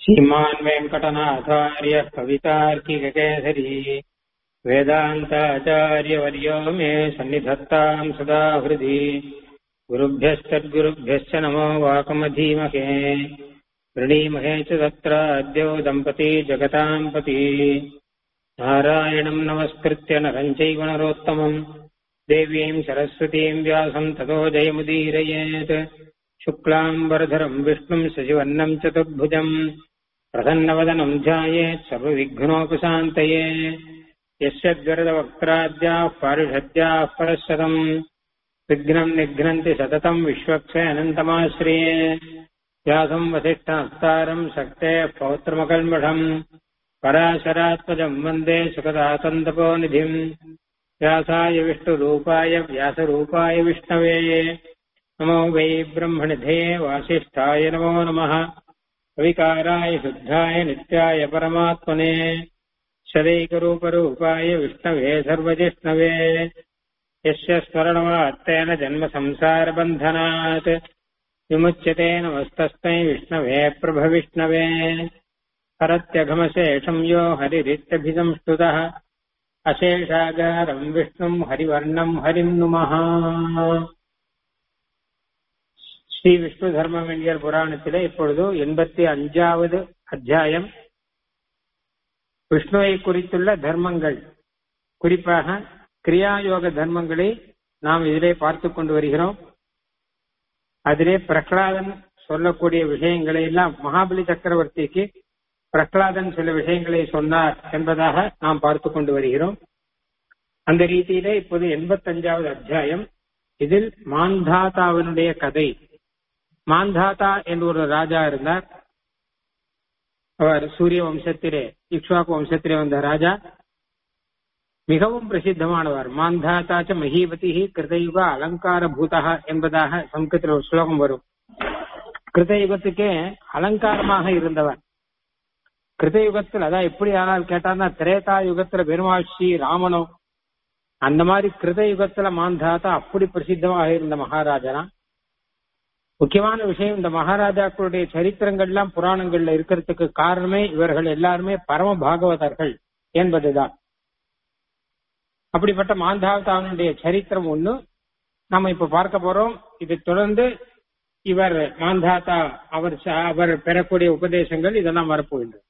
श्रीमान् वेङ्कटनाथार्यः कवितार्किककेसरी वेदान्ताचार्यवर्यो मे सन्निधत्ताम् सदा हृदि गुरुभ्यश्चद्गुरुभ्यश्च नमो वाकमधीमहे वृणीमहे च तत्र अद्यो दम्पती जगताम् पति नारायणम् नमस्कृत्य नरम् चैव नरोत्तमम् देवीम् सरस्वतीम् व्यासम् ततो जयमुदीरयेत् शुक्लाम् वरधरम् विष्णुम् शशिवर्णम् चतुर्भुजम् प्रसन्नवदनम् ध्यायेत् सर्वविघ्नोपशान्तये यस्य द्वरदवक्त्राद्याः पारिषद्याः परशतम् विघ्नम् निघ्नन्ति सततम् विश्वक्षयनन्तमाश्रिये व्यासम् वसिष्ठहस्तारम् शक्तेः पौत्रमकल्मषम् पराशरात्मजम् वन्दे सुखदासन्तपोनिधिम् व्यासाय विष्णुरूपाय व्यासरूपाय विष्णवे नमो वै ब्रह्मणिधे वासिष्ठाय नमो नमः कविकाराय शुद्धाय नित्याय परमात्मने शदैकरूपरूपाय विष्णवे सर्वजिष्णवे यस्य स्मरणमात्तेन जन्मसंसारबन्धनात् विमुच्यते नमस्तस्मै विष्णवे प्रभविष्णवे हरत्यघमशेषम् यो हरिरित्यभिसंस्तुतः அசேஷாகாரம் விஷ்ணும் ஹரிவர்ணம் ஹரிம் நுமஹா ஸ்ரீ விஷ்ணு தர்மம் என்கிற புராணத்திலே இப்பொழுது எண்பத்தி அஞ்சாவது அத்தியாயம் விஷ்ணுவை குறித்துள்ள தர்மங்கள் குறிப்பாக கிரியாயோக தர்மங்களை நாம் இதிலே பார்த்து கொண்டு வருகிறோம் அதிலே பிரகலாதன் சொல்லக்கூடிய விஷயங்களை எல்லாம் மகாபலி சக்கரவர்த்திக்கு பிரகலாதன் சில விஷயங்களை சொன்னார் என்பதாக நாம் பார்த்து கொண்டு வருகிறோம் அந்த ரீதியிலே இப்போது எண்பத்தஞ்சாவது அத்தியாயம் இதில் மாந்தாதாவினுடைய கதை மாந்தாதா என்று ஒரு ராஜா இருந்தார் அவர் சூரிய வம்சத்திலே இக்ஷ்வாக்கு வம்சத்திலே வந்த ராஜா மிகவும் பிரசித்தமானவர் மாந்தாத்தாச்ச மகீபதி கிருதயுக அலங்கார பூதா என்பதாக சம்ஸ்கிருத்தில் ஒரு ஸ்லோகம் வரும் கிருதயுகத்துக்கே அலங்காரமாக இருந்தவர் கிருதயுகத்தில் அதான் எப்படி ஆனால் கேட்டார்னா திரேதா யுகத்துல பெருமாள் ஸ்ரீ ராமனோ அந்த மாதிரி கிருத யுகத்துல மாந்தாத்தா அப்படி பிரசித்தமாக இருந்த மகாராஜனா முக்கியமான விஷயம் இந்த மகாராஜாக்களுடைய சரித்திரங்கள்லாம் புராணங்கள்ல இருக்கிறதுக்கு காரணமே இவர்கள் எல்லாருமே பரம பாகவதர்கள் என்பதுதான் அப்படிப்பட்ட மாந்தாத்தாவனுடைய சரித்திரம் ஒண்ணு நம்ம இப்ப பார்க்க போறோம் இதை தொடர்ந்து இவர் மாந்தாத்தா அவர் அவர் பெறக்கூடிய உபதேசங்கள் இதெல்லாம் வரப்போகின்றது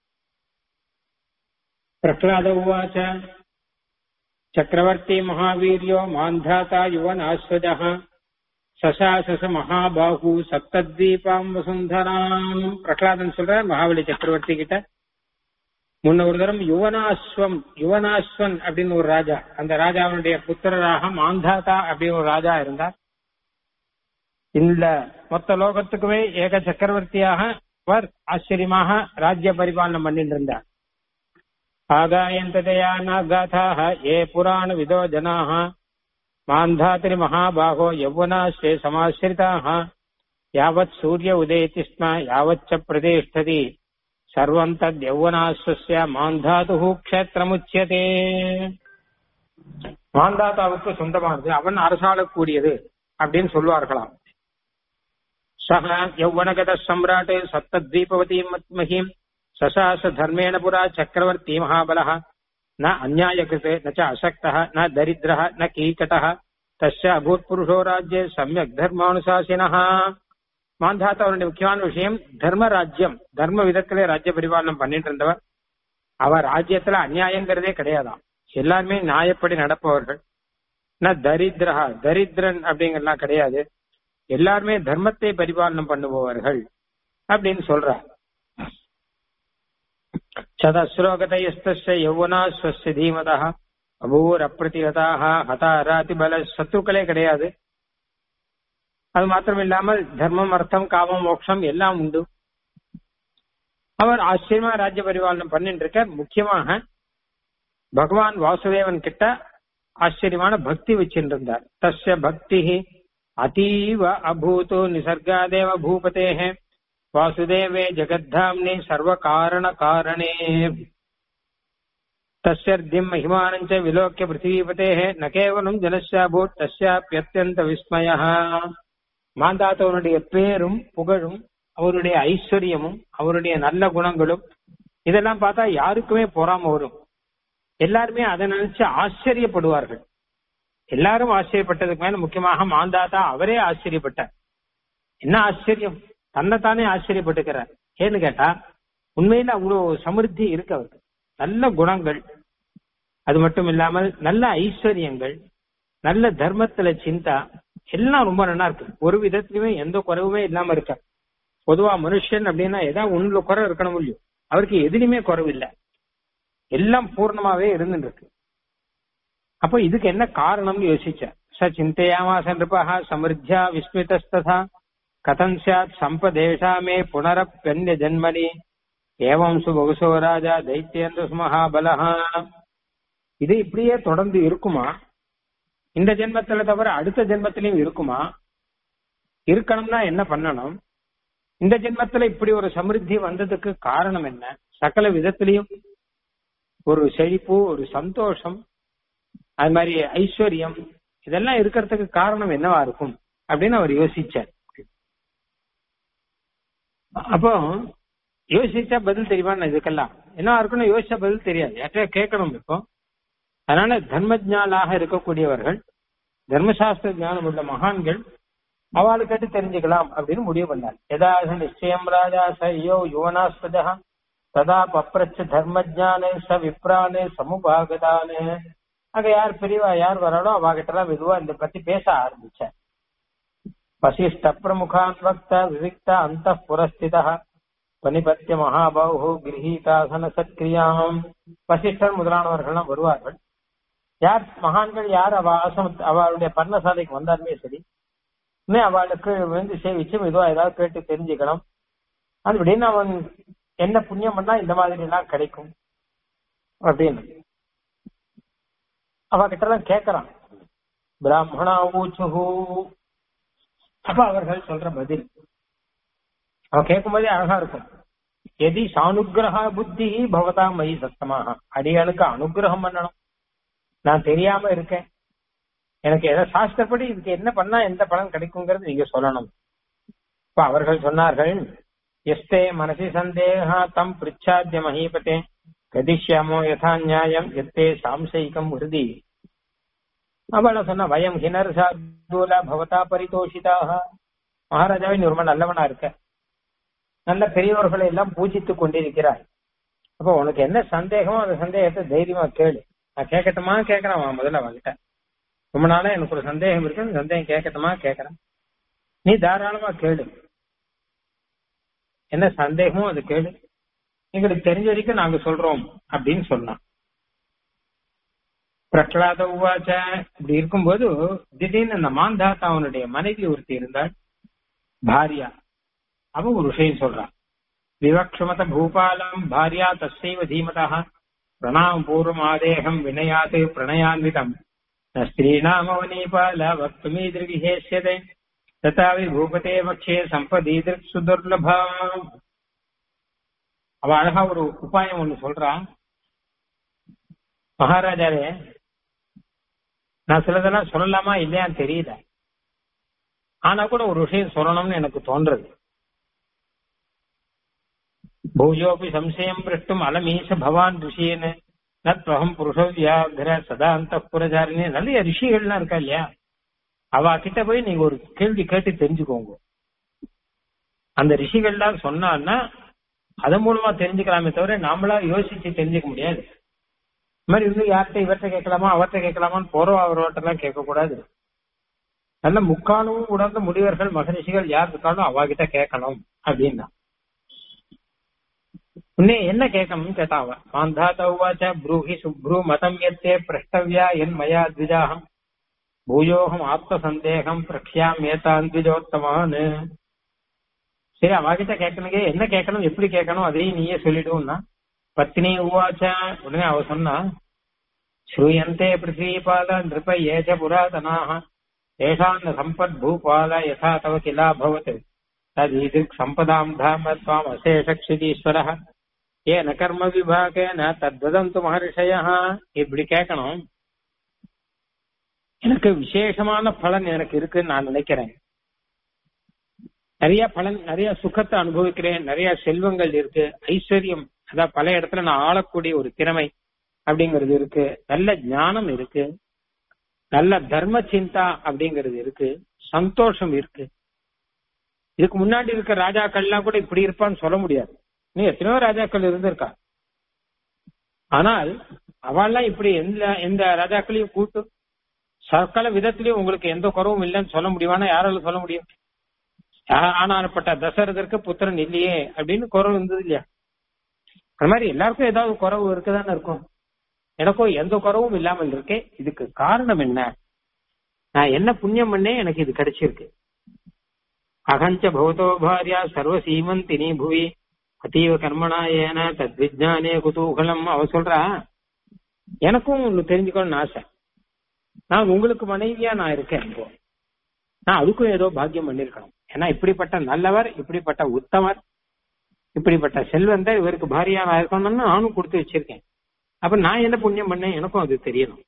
प्रह्लाद उवाच चक्रवर्ती महावीर्यो मान्धाता युवनाश्वजः சசாசச மகாபாகு சப்தத்வீபாம் வசுந்தராம் பிரகலாதன் சொல்ற மகாபலி சக்கரவர்த்தி கிட்ட முன்ன ஒரு தரம் யுவனாஸ்வம் யுவனாஸ்வன் அப்படின்னு ஒரு ராஜா அந்த ராஜாவுடைய புத்திரராக மாந்தாதா அப்படின்னு ஒரு ராஜா இருந்தார் இந்த மொத்த லோகத்துக்குமே ஏக சக்கரவர்த்தியாக அவர் ஆச்சரியமாக ராஜ்ய பரிபாலனம் பண்ணிட்டு இருந்தார் आगायन्ततया नागाथाः ये पुराणविदो जनाः मान्धात्रिमहाबाहो यौवनाश्रे समाश्रिताः यावत् सूर्य उदेति स्म यावच्च प्रतिष्ठति सर्वम् तद्यौवनाश्वस्य மாந்தாதுஹு க்ஷேத்திரமுச்சியதே மாந்தாதாவுக்கு சொந்தமானது அவன் அரசாளக்கூடியது அப்படின்னு சொல்லுவார்களாம் சக யௌவனகத சம்ராட் சப்தத்வீபவதி மத்மஹீம் सशास धर्मेण पुरा चक्रवर्ती महाबलः न अन्यायकृते न च अशक्तः न दरिद्रः न कीकटः तस्य अभूत्पुरुषो राज्ये सम्यक् தர்மானுசாசினः மாந்தாத்தவருடைய முக்கியமான விஷயம் தர்ம ராஜ்யம் தர்ம விதத்திலே ராஜ்ய பரிபாலனம் பண்ணிட்டு இருந்தவர் அவர் ராஜ்யத்துல அநியாயங்கிறதே கிடையாதாம் எல்லாருமே நியாயப்படி நடப்பவர்கள் ந தரித்திரா தரித்திரன் அப்படிங்கறதுலாம் கிடையாது எல்லாருமே தர்மத்தை பரிபாலனம் பண்ணுபவர்கள் அப்படின்னு சொல்றார் சதஸ்ரோகதயஸ்தஸ்ய யௌவனாஸ்வஸ்ய தீமதः அபூர் அப்பிரதிகதாக ஹதாராதி பல சத்துக்களே கிடையாது அது மாத்திரம் இல்லாமல் தர்மம் அர்த்தம் காமம் மோட்சம் எல்லாம் உண்டு அவர் ஆச்சரியமா ராஜ்ய பரிபாலனம் பண்ணிட்டு இருக்க முக்கியமாக பகவான் வாசுதேவன் கிட்ட ஆச்சரியமான பக்தி வச்சுட்டு இருந்தார் தஸ்ய பக்தி அதீவ அபூத்து நிசர்காதேவ பூபதேஹே वासुदेवे जगद्धाम्ने सर्वकारणकारणे तस्यर्ध्यम् महिमानम् च विलोक्य पृथ्वीपतेः न केवलम् जनस्याभूत् तस्याप्यत्यन्त विस्मयः மாந்தாத்தவனுடைய பேரும் புகழும் அவருடைய ஐஸ்வர்யமும் அவருடைய நல்ல குணங்களும் இதெல்லாம் பார்த்தா யாருக்குமே பொறாம வரும் எல்லாருமே அதை நினைச்சு ஆச்சரியப்படுவார்கள் எல்லாரும் ஆச்சரியப்பட்டதுக்கு மேல முக்கியமாக மாந்தாத்தா அவரே ஆச்சரியப்பட்டார் என்ன ஆச்சரியம் தன்னைத்தானே ஆச்சரியப்பட்டுக்கிறார் ஏன்னு கேட்டா உண்மையில அவ்வளவு சமிருத்தி இருக்கு அவருக்கு நல்ல குணங்கள் அது மட்டும் இல்லாமல் நல்ல ஐஸ்வர்யங்கள் நல்ல தர்மத்துல சிந்தா எல்லாம் ரொம்ப நல்லா இருக்கு ஒரு விதத்திலுமே எந்த குறைவுமே இல்லாம இருக்க பொதுவா மனுஷன் அப்படின்னா ஏதாவது ஒண்ணுல குறை இருக்கணும் இல்லையோ அவருக்கு எதுலையுமே குறைவு இல்லை எல்லாம் பூர்ணமாவே இருந்துட்டு இருக்கு அப்போ இதுக்கு என்ன காரணம்னு யோசிச்சார் ச சிந்தையாமாசன்றிருப்பா சமிருத்தியா விஸ்மிதஸ்ததா கதம் சாத் சம்பதேஷாமே புனரப்பியன்ய ஜன்மனி ஏவம் சுபகுசோ ராஜா தைத்தியேந்திர மகாபலஹா இது இப்படியே தொடர்ந்து இருக்குமா இந்த ஜென்மத்துல தவிர அடுத்த ஜென்மத்திலையும் இருக்குமா இருக்கணும்னா என்ன பண்ணணும் இந்த ஜென்மத்துல இப்படி ஒரு சமிருத்தி வந்ததுக்கு காரணம் என்ன சகல விதத்திலையும் ஒரு செழிப்பு ஒரு சந்தோஷம் அது மாதிரி ஐஸ்வர்யம் இதெல்லாம் இருக்கிறதுக்கு காரணம் என்னவா இருக்கும் அப்படின்னு அவர் யோசிச்சார் அப்போ யோசிச்சா பதில் தெரியுமா இதுக்கெல்லாம் என்ன இருக்குன்னு யோசிச்சா பதில் தெரியாது யார்கிட்ட கேட்கணும் இப்போ அதனால தர்மஜாலாக இருக்கக்கூடியவர்கள் தர்மசாஸ்திர ஞானம் உள்ள மகான்கள் அவளை கேட்டு தெரிஞ்சுக்கலாம் அப்படின்னு முடிவு பண்ணார் எதாவது நிச்சயம் ராஜா ச ஐயோ யுவனாஸ்பதா ததா பப்ரச்ச தர்மஜானே ச விப்ரானே சமுபாகதானே அங்க யார் பெரியவா யார் வராளோ அவாகிட்ட எல்லாம் மெதுவா இந்த பத்தி பேச ஆரம்பிச்சார் வசிஷ்ட பிரமுகான் வக்த விவிக்த அந்த புரஸ்திதா பனிபத்திய மகாபாஹு கிரகீதாசன சத்கிரியாம் வசிஷ்டர் முதலானவர்கள்லாம் வருவார்கள் யார் மகான்கள் யார் அவ ஆசம அவளுடைய பர்ணசாலைக்கு வந்தாலுமே சரி இன்னும் அவளுக்கு வந்து சேவிச்சு மெதுவா ஏதாவது கேட்டு தெரிஞ்சுக்கணும் அப்படின்னு அவன் என்ன புண்ணியம் பண்ணா இந்த மாதிரி எல்லாம் கிடைக்கும் அப்படின்னு அவகிட்ட எல்லாம் கேட்கறான் பிராமணா ஊச்சுஹூ அப்ப அவர்கள் சொல்ற பதில் அவன் கேட்கும் போதே அழகா இருக்கும் எதி சானுகிரக புத்தி பவதா மயி சத்தமாக அடியாளுக்கு அனுகிரகம் பண்ணணும் நான் தெரியாம இருக்கேன் எனக்கு எதை சாஸ்திரப்படி இதுக்கு என்ன பண்ணா எந்த பலன் கிடைக்குங்கிறது நீங்க சொல்லணும் இப்ப அவர்கள் சொன்னார்கள் எஸ்தே மனசி சந்தேகா தம் பிரிச்சாத்திய மகீபத்தே கதிஷ்யாமோ யதா நியாயம் எத்தே சாம்சைகம் ஹிருதி அவள சொன்ன வயம் ஹினர் சாதுல பவதா பரிதோஷிதாக மகாராஜாவை நீ ரொம்ப நல்லவனா இருக்க நல்ல பெரியவர்களை எல்லாம் பூஜித்துக் கொண்டிருக்கிறாய் அப்போ உனக்கு என்ன சந்தேகமோ அந்த சந்தேகத்தை தைரியமா கேளு நான் கேட்கட்டுமா கேட்கறேன் முதல்ல அவகிட்ட ரொம்ப நாளா எனக்கு ஒரு சந்தேகம் இருக்கு அந்த சந்தேகம் கேட்கட்டுமா கேட்கறேன் நீ தாராளமா கேளு என்ன சந்தேகமோ அது கேளு எங்களுக்கு தெரிஞ்ச வரைக்கும் நாங்க சொல்றோம் அப்படின்னு சொன்னான் பிரகலாத உவாச்ச இப்படி இருக்கும்போது திடீர்னு அந்த மாந்தாத்தா அவனுடைய மனைவி ஒருத்தி இருந்தாள் பாரியா அவ ஒரு விஷயம் சொல்றான் விவக்ஷமத பூபாலம் பாரியா தஸ்யைவ தீமதா பிரணாம் பூர்வம் ஆதேகம் வினயாத் பிரணயான்விதம் ந ஸ்திரீணாமவனீபால வக்துமீதிருகிஹேஷ்யதே ததா விபூபதே வக்ஷே சம்பதீதிருக் சுதுர்லபா அவ அழகா ஒரு உபாயம் ஒண்ணு சொல்றான் மகாராஜாவே நான் சிலதெல்லாம் சொல்லலாமா இல்லையான்னு தெரியல ஆனா கூட ஒரு விஷயம் சொல்லணும்னு எனக்கு தோன்றது பூஜோபி சம்சயம் பிரஷ்டும் அலமீச பவான் ரிஷின்னு நத்வகம் புருஷ வியாகிர சதா அந்த புரஜாரினி நிறைய ரிஷிகள்லாம் இருக்கா இல்லையா அவ கிட்ட போய் நீங்க ஒரு கேள்வி கேட்டு தெரிஞ்சுக்கோங்க அந்த ரிஷிகள்லாம் சொன்னான்னா அதன் மூலமா தெரிஞ்சுக்கலாமே தவிர நாமளா யோசிச்சு தெரிஞ்சுக்க முடியாது இந்த மாதிரி இன்னும் யார்கிட்ட இவர்கிட்ட கேட்கலாமா அவர்கிட்ட கேட்கலாமான்னு போறோம் அவரோட்டெல்லாம் கேட்க கூடாது நல்ல முக்காலும் உணர்ந்த முனிவர்கள் மகரிஷிகள் யார் இருக்காலும் அவாகிட்ட கேட்கணும் அப்படின்னா உன்னே என்ன கேட்கணும்னு கேட்டா அவ மாந்தாத உவாச்ச ப்ரூஹி சுப்ரூ மதம் எத்தே பிரஷ்டவ்யா என் மயா த்விஜாகம் பூயோகம் ஆத்ம சந்தேகம் பிரக்ஷாம் ஏதான் த்விஜோத்தமான் சரி அவகிட்ட கேட்கணுங்க என்ன கேட்கணும் எப்படி கேட்கணும் அதையும் நீயே சொல்லிடுவோம்னா பத்னி உவாச்ச உடனே அவ சொன்னா ஸ்ரூயந்தே பிருத்திவிபால நிருப ஏஜ புராதனாக தேஷான் சம்பத் பூபால யதா தவ கிலா பவத் ததீதிக் சம்பதாம் தாம துவாம் அசேஷக்ஷிதீஸ்வர ஏன கர்ம விபாகேன தத்வதந்து மகர்ஷய இப்படி கேட்கணும் எனக்கு விசேஷமான பலன் எனக்கு இருக்குன்னு நான் நினைக்கிறேன் நிறைய பலன் நிறைய சுகத்தை அனுபவிக்கிறேன் நிறைய செல்வங்கள் இருக்கு ஐஸ்வர்யம் அதான் பல இடத்துல நான் ஆளக்கூடிய ஒரு திறமை அப்படிங்கிறது இருக்கு நல்ல ஞானம் இருக்கு நல்ல தர்ம சிந்தா அப்படிங்கிறது இருக்கு சந்தோஷம் இருக்கு இதுக்கு முன்னாடி இருக்க ராஜாக்கள்லாம் கூட இப்படி இருப்பான்னு சொல்ல முடியாது நீ எத்தனையோ ராஜாக்கள் இருந்திருக்கா ஆனால் அவள்லாம் இப்படி எந்த எந்த ராஜாக்களையும் கூட்டு சகல விதத்திலையும் உங்களுக்கு எந்த குறவும் இல்லைன்னு சொல்ல முடியுமானா யாரால சொல்ல முடியும் ஆனாப்பட்ட தசரதற்கு புத்திரன் இல்லையே அப்படின்னு குறவு இருந்தது இல்லையா அது மாதிரி எல்லாருக்கும் ஏதாவது குறவு இருக்குதானே இருக்கும் எனக்கும் எந்த குறவும் இல்லாமல் இருக்கேன் இதுக்கு காரணம் என்ன நான் என்ன புண்ணியம் பண்ணே எனக்கு இது கிடைச்சிருக்கு அகஞ்ச பௌதோ பாரியா சர்வ சீமந்தினி புவி அதீவ கர்மணா ஏன தத்விஜானே குதூகலம் அவ சொல்றா எனக்கும் உங்களுக்கு தெரிஞ்சுக்கணும்னு ஆசை நான் உங்களுக்கு மனைவியா நான் இருக்கேன் இப்போ நான் அதுக்கும் ஏதோ பாக்கியம் பண்ணிருக்கணும் ஏன்னா இப்படிப்பட்ட நல்லவர் இப்படிப்பட்ட உத்தமர் இப்படிப்பட்ட செல்வந்தர் இவருக்கு பாரியா நான் இருக்கணும்னு நானும் கொடுத்து வச்சிருக்கேன் அப்ப நான் என்ன புண்ணியம் பண்ணேன் எனக்கும் அது தெரியணும்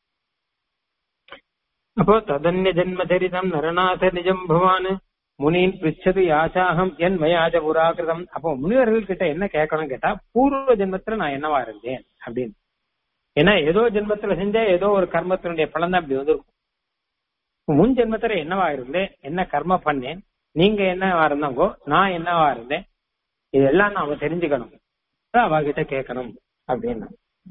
அப்போ ததன்ய ஜென்ம சரிதம் நரநாத நிஜம் பவான் முனின் பிச்சது யாசாகம் என் மயாஜ புராகிருதம் அப்போ முனிவர்கள் கிட்ட என்ன கேட்கணும் கேட்டா பூர்வ ஜென்மத்துல நான் என்னவா இருந்தேன் அப்படின்னு ஏன்னா ஏதோ ஜென்மத்துல செஞ்சா ஏதோ ஒரு கர்மத்தினுடைய பலன் தான் அப்படி வந்திருக்கும் முன் ஜென்மத்துல என்னவா இருந்தேன் என்ன கர்ம பண்ணேன் நீங்க என்னவா இருந்தாங்கோ நான் என்னவா இருந்தேன் இதெல்லாம் நாம தெரிஞ்சுக்கணும் அவகிட்ட கேட்கணும் அப்படின்னா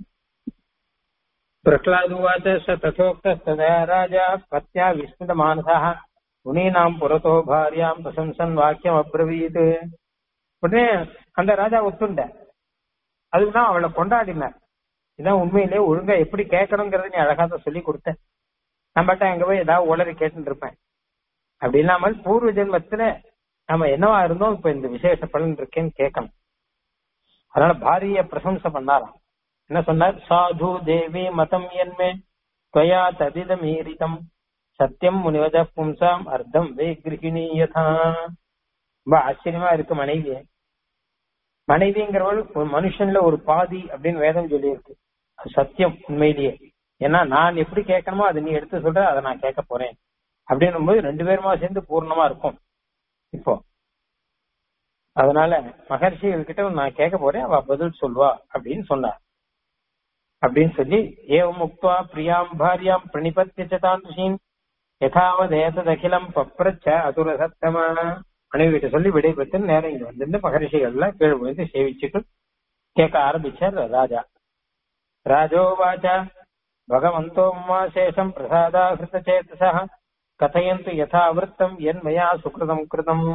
பிரகலாதுவாச்ச ச ததோக்தஸ்ததா ராஜா பத்யா விஸ்மித மானசா முனீனாம் புறத்தோ பாரியாம் பிரசம்சன் வாக்கியம் அப்ரவீத் உடனே அந்த ராஜா ஒத்துண்ட அதுக்குதான் அவளை கொண்டாடினார் இதான் உண்மையிலே ஒழுங்கா எப்படி கேட்கணுங்கிறத நீ அழகா தான் சொல்லி கொடுத்த நம்மகிட்ட அங்க போய் ஏதாவது உளறி கேட்டுட்டு இருப்பேன் அப்படி இல்லாமல் பூர்வ ஜென்மத்துல நம்ம என்னவா இருந்தோம் இப்ப இந்த விசேஷ பலன் இருக்கேன்னு கேட்கணும் அதனால பாரிய பிரசம்சை பண்ணாராம் என்ன சொன்னார் சாது தேவி மதம் என்மே துவயா ததித மீறிதம் சத்தியம் முனிவத பும்சாம் அர்த்தம் வே கிரகிணியதா ரொம்ப ஆச்சரியமா இருக்கு மனைவி மனைவிங்கிறவள் ஒரு மனுஷன்ல ஒரு பாதி அப்படின்னு வேதம் சொல்லி இருக்கு அது சத்தியம் உண்மையிலேயே ஏன்னா நான் எப்படி கேட்கணுமோ அதை நீ எடுத்து சொல்ற அதை நான் கேட்க போறேன் அப்படின்னும் போது ரெண்டு பேருமா சேர்ந்து பூர்ணமா இருக்கும் இப்போ அதனால மகர்ஷிகள் கிட்ட நான் கேட்க போறேன் அவ பதில் சொல்வா அப்படின்னு சொன்னார் அப்படின்னு சொல்லி ஏவம் முக்துவா பிரியாம் பாரியாம் பிரணிபத்திய தாந்துஷீன் யதாவதேததகிலம் பப்ரச்ச அதுர சத்தமா மனைவி கிட்ட சொல்லி விடைபெற்று நேரம் இங்க வந்து மகரிஷிகள்ல கீழ் விழுந்து சேவிச்சுட்டு கேட்க ஆரம்பிச்சார் ராஜா ராஜோவாச்ச பகவந்தோ உமாசேஷம் பிரசாதாகிருத சேத்தசா கதையந்து யதாவிருத்தம் என் மயா சுகிருதம் கிருதம்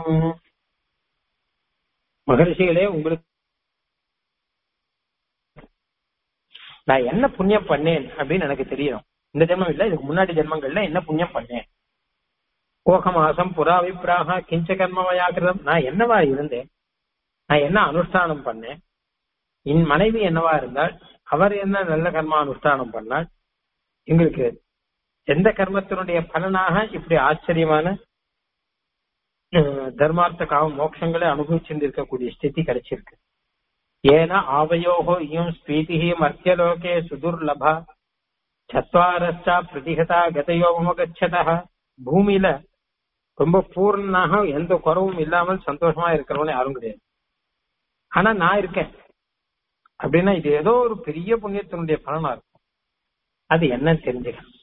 மகரிஷிகளே உங்களுக்கு நான் என்ன புண்ணியம் பண்ணேன் அப்படின்னு எனக்கு தெரியணும் இந்த ஜென்மம் இல்ல இதுக்கு முன்னாடி ஜென்மங்கள்ல என்ன புண்ணியம் பண்ணேன் கோகமாசம் புறாவிப்ராக கிஞ்ச கர்மமயாகிருதம் நான் என்னவா இருந்தேன் நான் என்ன அனுஷ்டானம் பண்ணேன் என் மனைவி என்னவா இருந்தால் அவர் என்ன நல்ல கர்ம அனுஷ்டானம் பண்ணால் எங்களுக்கு எந்த கர்மத்தினுடைய பலனாக இப்படி ஆச்சரியமான தர்மார்த்த காம மோட்சங்களை அனுபவிச்சிருந்திருக்கக்கூடிய ஸ்திதி கிடைச்சிருக்கு ஏன ஆவயோகோ இயம் ஸ்பீதிஹி மர்த்தியலோகே சுதுர்லபா சத்வாரஸ்டா பிரதிகதா கதையோ மகச்சதா பூமியில ரொம்ப பூர்ணனாக எந்த குறவும் இல்லாமல் சந்தோஷமா இருக்கிறவனே யாரும் கிடையாது ஆனா நான் இருக்கேன் அப்படின்னா இது ஏதோ ஒரு பெரிய புண்ணியத்தினுடைய பலனா இருக்கும் அது என்னன்னு தெரிஞ்சுக்கணும்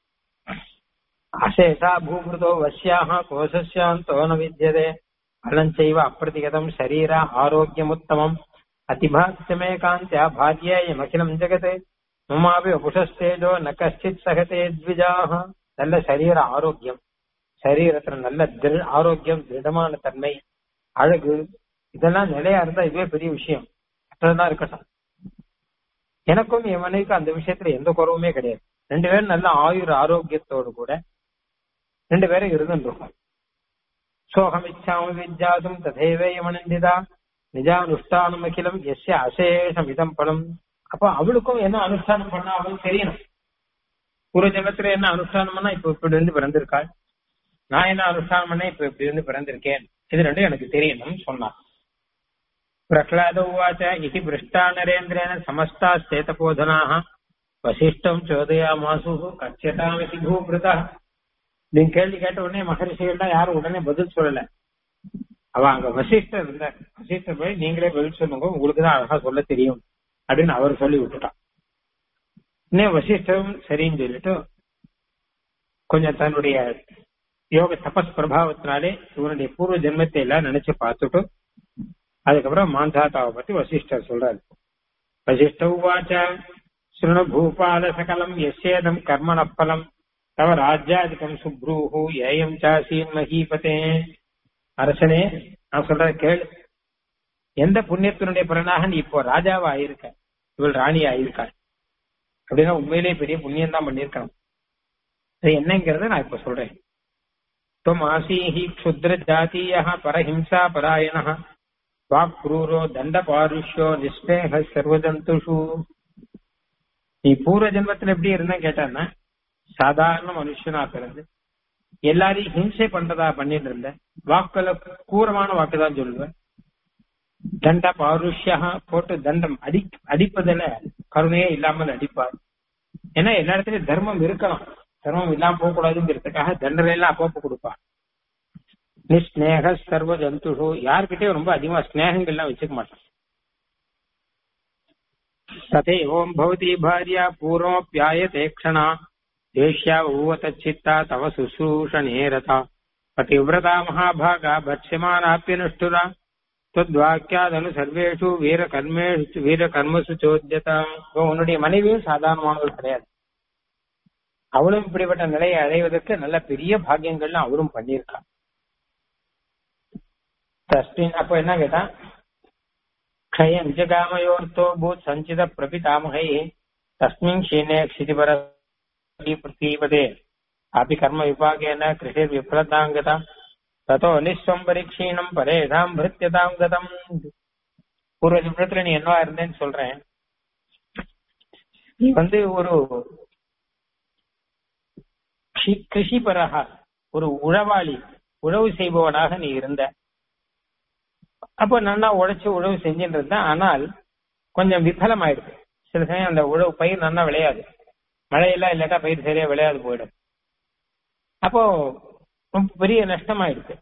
அசேஷா பூமிருதோ வசியாக கோஷஸ்யாந்தோ ந வித்தியதே பலஞ்சைவ அப்பிரதிகதம் சரீர ஆரோக்கியமுத்தமம் அதிபாத்தியமே காந்தியா பாக்யேயமகிலம் ஜெகத் மமாபி வபுஷஸ்தேஜோ ந கஷ்டித் சகதே த்விஜாக நல்ல சரீர ஆரோக்கியம் சரீரத்துல நல்ல திரு ஆரோக்கியம் திடமான தன்மை அழகு இதெல்லாம் நிலையா இருந்தா இதுவே பெரிய விஷயம் மற்றதுதான் இருக்கட்டும் எனக்கும் என் மனைவிக்கும் அந்த விஷயத்துல எந்த குறவுமே கிடையாது ரெண்டு பேரும் நல்ல ஆயுர் ஆரோக்கியத்தோடு கூட ரெண்டு பேரும் இருந்துருக்கும் சோகம் இச்சாமி வித்யாசும் ததேவேயமனந்திதா நிஜானுஷ்டானம் அகிலம் எஸ்ய அசேஷம் இதம் பலம் அப்போ அவளுக்கும் என்ன அனுஷ்டானம் பண்ணா அவளுக்கு தெரியணும் பூர்வ ஜெகத்துல என்ன அனுஷ்டானம் பண்ணா இப்ப இப்படி இருந்து பிறந்திருக்காள் நான் என்ன அனுஷ்டானம் பண்ண இப்ப இப்படி இருந்து பிறந்திருக்கேன் இது ரெண்டும் எனக்கு தெரியணும்னு சொன்னான் பிரகலாத உவாச்ச இது பிருஷ்டா நரேந்திரேன சமஸ்தா சேதபோதனாக வசிஷ்டம் சோதயாமாசு கட்சியதாமதி பூபிருதா நீங்க கேள்வி கேட்ட உடனே மகரிஷிகள்லாம் யாரும் உடனே பதில் சொல்லல அவ அங்க வசிஷ்டர் இருந்தார் வசிஷ்டர் போய் நீங்களே பதில் சொல்லுங்க உங்களுக்கு தான் அழகா சொல்ல தெரியும் அப்படின்னு அவர் சொல்லி விட்டுட்டான் இன்னும் வசிஷ்டரும் சரின்னு சொல்லிட்டு கொஞ்சம் தன்னுடைய யோக தபஸ் பிரபாவத்தினாலே இவனுடைய பூர்வ ஜென்மத்தை எல்லாம் நினைச்சு பார்த்துட்டு அதுக்கப்புறம் மாந்தாத்தாவை பத்தி வசிஷ்டர் சொல்றாரு வசிஷ்ட உவாச்ச சுருண பூபால சகலம் எஸ்யேதம் கர்மண பலம் தவ ராஜ்யாதிகம் சுப்ரூஹு ஏயம் சாசீன் மகீபதே அரசனே நான் சொல்றத கேள் எந்த புண்ணியத்தினுடைய பலனாக நீ இப்போ ராஜாவா ஆயிருக்க இவள் ராணி ஆயிருக்கா அப்படின்னா உண்மையிலேயே பெரிய புண்ணியம் தான் பண்ணியிருக்கான் அது என்னங்கிறத நான் இப்ப சொல்றேன் துவம் ஆசீஹி க்ஷுத்ர ஜாத்தீய பரஹிம்சா பராயண வாக்ரூரோ தண்ட பாருஷ்யோ நிஸ்பேக சர்வஜந்துஷு நீ பூர்வ ஜென்மத்துல எப்படி இருந்த கேட்டான்னா சாதாரண மனுஷனா பிறந்து எல்லாரையும் ஹிம்சை பண்றதா பண்ணிட்டு இருந்த வாக்குல கூரமான வாக்கு தான் சொல்லுவேன் தண்ட பாருஷ்யா போட்டு தண்டம் அடி அடிப்பதுல கருணையே இல்லாமல் அடிப்பார் ஏன்னா எல்லா இடத்துலயும் தர்மம் இருக்கலாம் தர்மம் இல்லாம போக கூடாதுங்கிறதுக்காக தண்டனை எல்லாம் அப்பப்போ கொடுப்பான் நிஸ்நேக சர்வ ஜந்துஷு யார்கிட்டயும் ரொம்ப அதிகமா ஸ்நேகங்கள்லாம் வச்சுக்க மாட்டான் ததே ஓம் பவதி பாரியா பூர்வமப்பியாயதே க்ஷணா தேஷ்யா ஊவதச்சித்தா தவ சுசூஷணே ரதா பதிவிரதா மகாபாகா பட்சியமானாப்பியனுஷ்டுரா தொத்வாக்கியாதனு சர்வேஷு வீர கர்மேஷு வீர கர்மசு சோத்தியதா உன்னுடைய மனைவியும் சாதாரணமானவள் கிடையாது அவளும் இப்படிப்பட்ட நிலையை அடைவதற்கு நல்ல பெரிய பாக்கியங்கள்லாம் அவரும் பண்ணியிருக்கான் தஸ்மின் அப்ப என்ன கேட்டா க்ஷயம் ஜகாமயோர்த்தோ பூத் சஞ்சித பிரபிதாமகை தஸ்மின் க்ஷீணே க்ஷிதிபர பிரதீபதே அபி கர்ம விபாகேன கிருஷிர் விஃலதாங்கதா ததோ நிஸ்வம் பரீட்சீணம் பரேஷாம் பிருத்தியதாம் கதம் பூர்வ ஜென்மத்துல நீ என்னவா இருந்தேன்னு சொல்றேன் நீ வந்து ஒரு கிருஷிபரகா ஒரு உழவாளி உழவு செய்பவனாக நீ இருந்த அப்போ நல்லா உழைச்சு உழவு செஞ்சுட்டு இருந்த ஆனால் கொஞ்சம் விபலம் ஆயிடுது சில சமயம் அந்த உழவு பயிர் நல்லா விளையாது மழையெல்லாம் இல்லாட்டா பயிர் சரியா விளையாது போயிடும் அப்போ ரொம்ப பெரிய நஷ்டமாயிடுது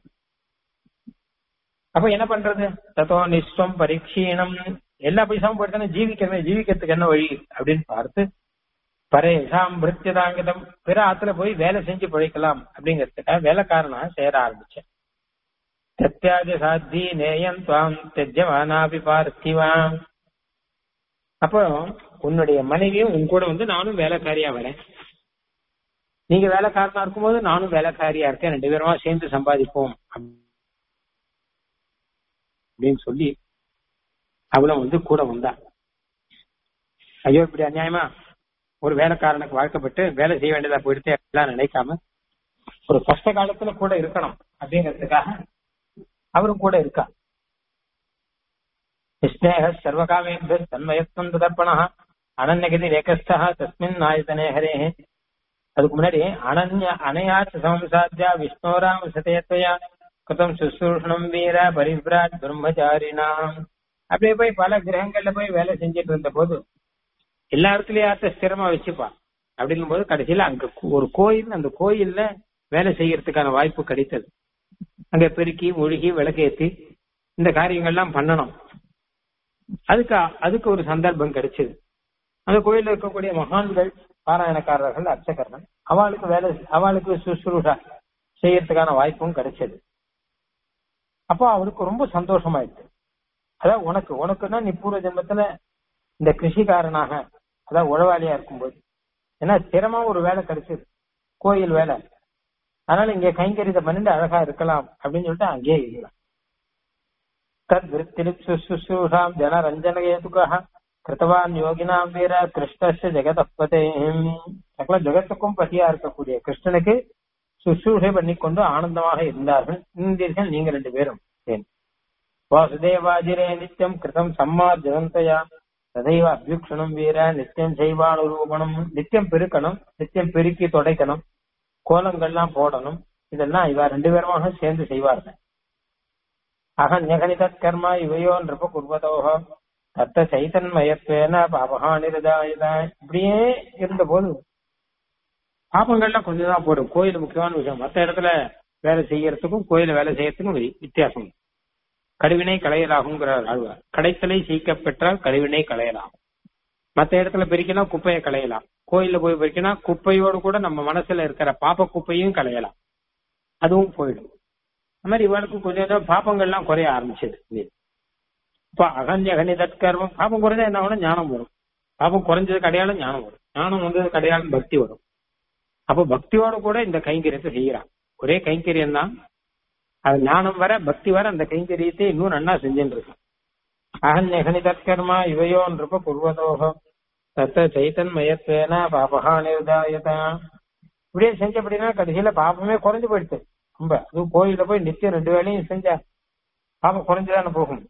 அப்ப என்ன பண்றது தத்தோ நிஸ்வம் பரீட்சீணம் எல்லா பைசாவும் போயிட்டு ஜீவிக்கிறேன் ஜீவிக்கிறதுக்கு என்ன வழி அப்படின்னு பார்த்து பரேஷாம் பிருத்தியதாங்கிதம் பிற ஆத்துல போய் வேலை செஞ்சு பிழைக்கலாம் அப்படிங்கிறதுக்காக வேலைக்காரனா சேர ஆரம்பிச்சேன் சத்தியாஜ சாத்தி நேயம் துவாம் தெஜமானாபி பார்த்திவாம் அப்போ உன்னுடைய மனைவியும் உன் கூட வந்து நானும் வேலைக்காரியா வரேன் நீங்க வேலைக்காரனா இருக்கும்போது நானும் வேலைக்காரியா இருக்கேன் ரெண்டு பேருமா சேர்ந்து சம்பாதிப்போம் அப்படின்னு சொல்லி அவளும் வந்து கூட வந்தா ஐயோ இப்படி அநியாயமா ஒரு வேலைக்காரனுக்கு வாழ்க்கப்பட்டு வேலை செய்ய வேண்டியதா போயிடுச்சு எல்லாம் நினைக்காம ஒரு கஷ்ட காலத்துல கூட இருக்கணும் அப்படிங்கிறதுக்காக அவரும் கூட இருக்கா நிஸ்நேக சர்வகாமேபிய தன்மயத்துவம் தர்ப்பணா அனன்யகதி ரேகஸ்தா தஸ்மின் ஆயத்தனே ஹரே அதுக்கு முன்னாடி அனன்ய அனையாச்ச சம்சாத்தியா விஷ்ணோராம சதேத்வயா கதம் சுசூஷணம் வீர பரிவிராட் பிரம்மச்சாரினாம் அப்படியே போய் பல கிரகங்கள்ல போய் வேலை செஞ்சுட்டு இருந்த போது எல்லா இடத்துலயும் யார்த்த ஸ்திரமா வச்சுப்பா அப்படின்னும் போது கடைசியில அங்க ஒரு கோயில் அந்த கோயில்ல வேலை செய்யறதுக்கான வாய்ப்பு கிடைத்தது அங்க பெருக்கி ஒழுகி விளக்கேத்தி இந்த காரியங்கள்லாம் பண்ணணும் அதுக்கு அதுக்கு ஒரு சந்தர்ப்பம் கிடைச்சது அந்த கோயில்ல இருக்கக்கூடிய மகான்கள் பாராயணக்காரர்கள் அர்ச்சகர்கள் அவளுக்கு வேலை அவளுக்கு சுசுரூஷா செய்யறதுக்கான வாய்ப்பும் கிடைச்சது அப்போ அவருக்கு ரொம்ப சந்தோஷமாயிடுச்சு அதான் உனக்கு உனக்குன்னா நீ பூர்வ ஜென்மத்துல இந்த கிருஷிக்காரனாக அதான் உழவாளியா இருக்கும்போது ஏன்னா ஸ்திரமா ஒரு வேலை கிடைச்சது கோயில் வேலை அதனால இங்க கைங்கரிதை பண்ணிட்டு அழகா இருக்கலாம் அப்படின்னு சொல்லிட்டு அங்கேயே இருக்கலாம் தத் விருத்திலிப் சுசூஷாம் ஜன ரஞ்சனகேதுக்காக கிருத்தவான் யோகினாம் வீர கிருஷ்ணஸ்ய ஜெகதப்பதே சகல ஜெகத்துக்கும் பசியா இருக்கக்கூடிய கிருஷ்ணனுக்கு சுசூஷை பண்ணிக்கொண்டு ஆனந்தமாக இருந்தார்கள் இருந்தீர்கள் நீங்க ரெண்டு பேரும் வாசுதேவாஜிரே நித்தியம் கிருதம் சம்மார் ஜெகந்தயா ததைவ அபியுக்ஷணம் வீர நித்தியம் செய்வானுரூபணம் நித்தியம் பெருக்கணும் நித்தியம் பெருக்கி தொடைக்கணும் கோலங்கள்லாம் போடணும் இதெல்லாம் இவ ரெண்டு பேருமாக சேர்ந்து செய்வார்கள் அகன் ஞகனித கர்மா இவையோ நிருப குர்வதோக தத்த சைத்தன்மயத்வேன பாபகானிரதாயுதா இப்படியே இருந்த போது பாபங்கள்லாம் கொஞ்சம் தான் போடும் கோயில் முக்கியமான விஷயம் மற்ற இடத்துல வேலை செய்யறதுக்கும் கோயில வேலை செய்யறதுக்கும் வித்தியாசம் கழிவினை களையலாகுங்கிறார் ஆழ்வார் கடைத்தலை சீக்க பெற்றால் கழிவினை களையலாம் மத்த இடத்துல பிரிக்கணும் குப்பையை களையலாம் கோயில்ல போய் பிரிக்கணும் குப்பையோடு கூட நம்ம மனசுல இருக்கிற பாப்ப குப்பையும் களையலாம் அதுவும் போயிடும் அந்த மாதிரி இவளுக்கு கொஞ்சம் கொஞ்சம் பாப்பங்கள்லாம் குறைய ஆரம்பிச்சது இப்ப அகஞ்ச அகனி தற்கர்மம் பாப்பம் குறைஞ்சா என்ன ஆகும் ஞானம் வரும் பாப்பம் குறைஞ்சதுக்கு அடையாளம் ஞானம் வரும் ஞானம் வந்ததுக்கு அடையாளம் பக்தி வரும் அப்ப பக்தியோட கூட இந்த கைங்கரியத்தை செய்யறான் ஒரே கைங்கரியம் தான் அது ஞானம் வர பக்தி வர அந்த கைங்கரியத்தை இன்னும் நன்னா செஞ்சுட்டு இருக்கான் அகன்யகனி தற்கர்மா இவையோன்றப்ப குர்வதோகம் தத்த சைத்தன்மயத்வேன பாபகா நிர்தாயதா இப்படியே செஞ்சபடினா கடைசியில பாப்பமே குறைஞ்சு போயிடுச்சு ரொம்ப அதுவும் கோயில போய் நித்தியம் ரெண்டு வேலையும் செஞ்சா பாப்பம் குறைஞ்சுதானே போகும்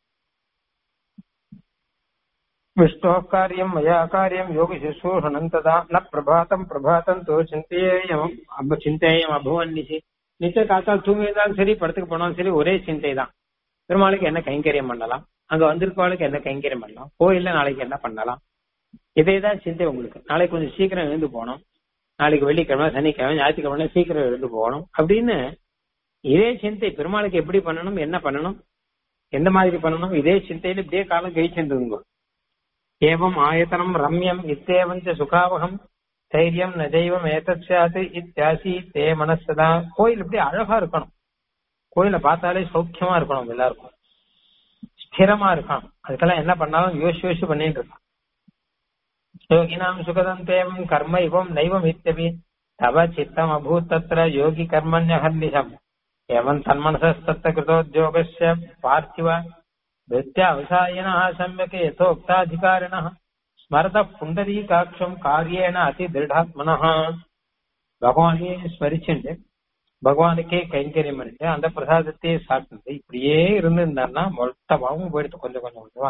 விஷ்ணோ காரியம் மயா காரியம் யோகி சுசூஷணம் ததா ந பிரபாத்தம் பிரபாத்தம் தோ சிந்தையம் அப சிந்தையம் அபவன்னிசி நித்திய காத்தால் தூங்கி இருந்தாலும் சரி படத்துக்கு போனாலும் சரி ஒரே சிந்தை தான் பெருமாளுக்கு என்ன கைங்கரியம் பண்ணலாம் அங்க வந்திருக்கவாளுக்கு என்ன கைங்கரியம் பண்ணலாம் கோயில்ல நாளைக்கு என்ன பண்ணலாம் இதேதான் சிந்தை உங்களுக்கு நாளைக்கு கொஞ்சம் சீக்கிரம் எழுந்து போகணும் நாளைக்கு வெள்ளிக்கிழமை சனிக்கிழமை ஞாயிற்றுக்கிழமை சீக்கிரம் எழுந்து போகணும் அப்படின்னு இதே சிந்தை பெருமாளுக்கு எப்படி பண்ணணும் என்ன பண்ணணும் எந்த மாதிரி பண்ணணும் இதே சிந்தையில இப்படியே காலம் கழிச்சுருங்க ஏவம் ஆயத்தனம் ரம்யம் இத்தேவஞ்ச சுகாவகம் தைரியம் நஜைவம் ஏதத் சாத்து இத்தியாசி தே மனசதா கோயில் இப்படி அழகா இருக்கணும் கோயிலை பார்த்தாலே சௌக்கியமா இருக்கணும் எல்லாருக்கும் ஸ்திரமா இருக்கணும் அதுக்கெல்லாம் என்ன பண்ணாலும் யோசி யோசி பண்ணிட்டு இருக்கான் யோகினாம் சுகதம் தேவம் கர்ம இவம் நைவம் இத்தபி தவ சித்தம் அபூத் தத்ர யோகி கர்மண்யஹர்னிஷம் एवं तन्मनसस्तत्कृतोद्योगस्य पार्थिव भृत्यावसायिनः सम्यक् यथोक्ताधिकारिणः स्मरतः पुण्डरीकाक्षम् कार्येण அதிதிருடாத்மனः பகவானையே ஸ்மரிச்சுண்டு பகவானுக்கே கைங்கரியம் பண்ணிட்டு அந்த பிரசாதத்தையே சாப்பிட்டு இப்படியே இருந்திருந்தாருன்னா மொத்தமாவும் போயிடுத்து கொஞ்சம் கொஞ்சம் கொஞ்சமா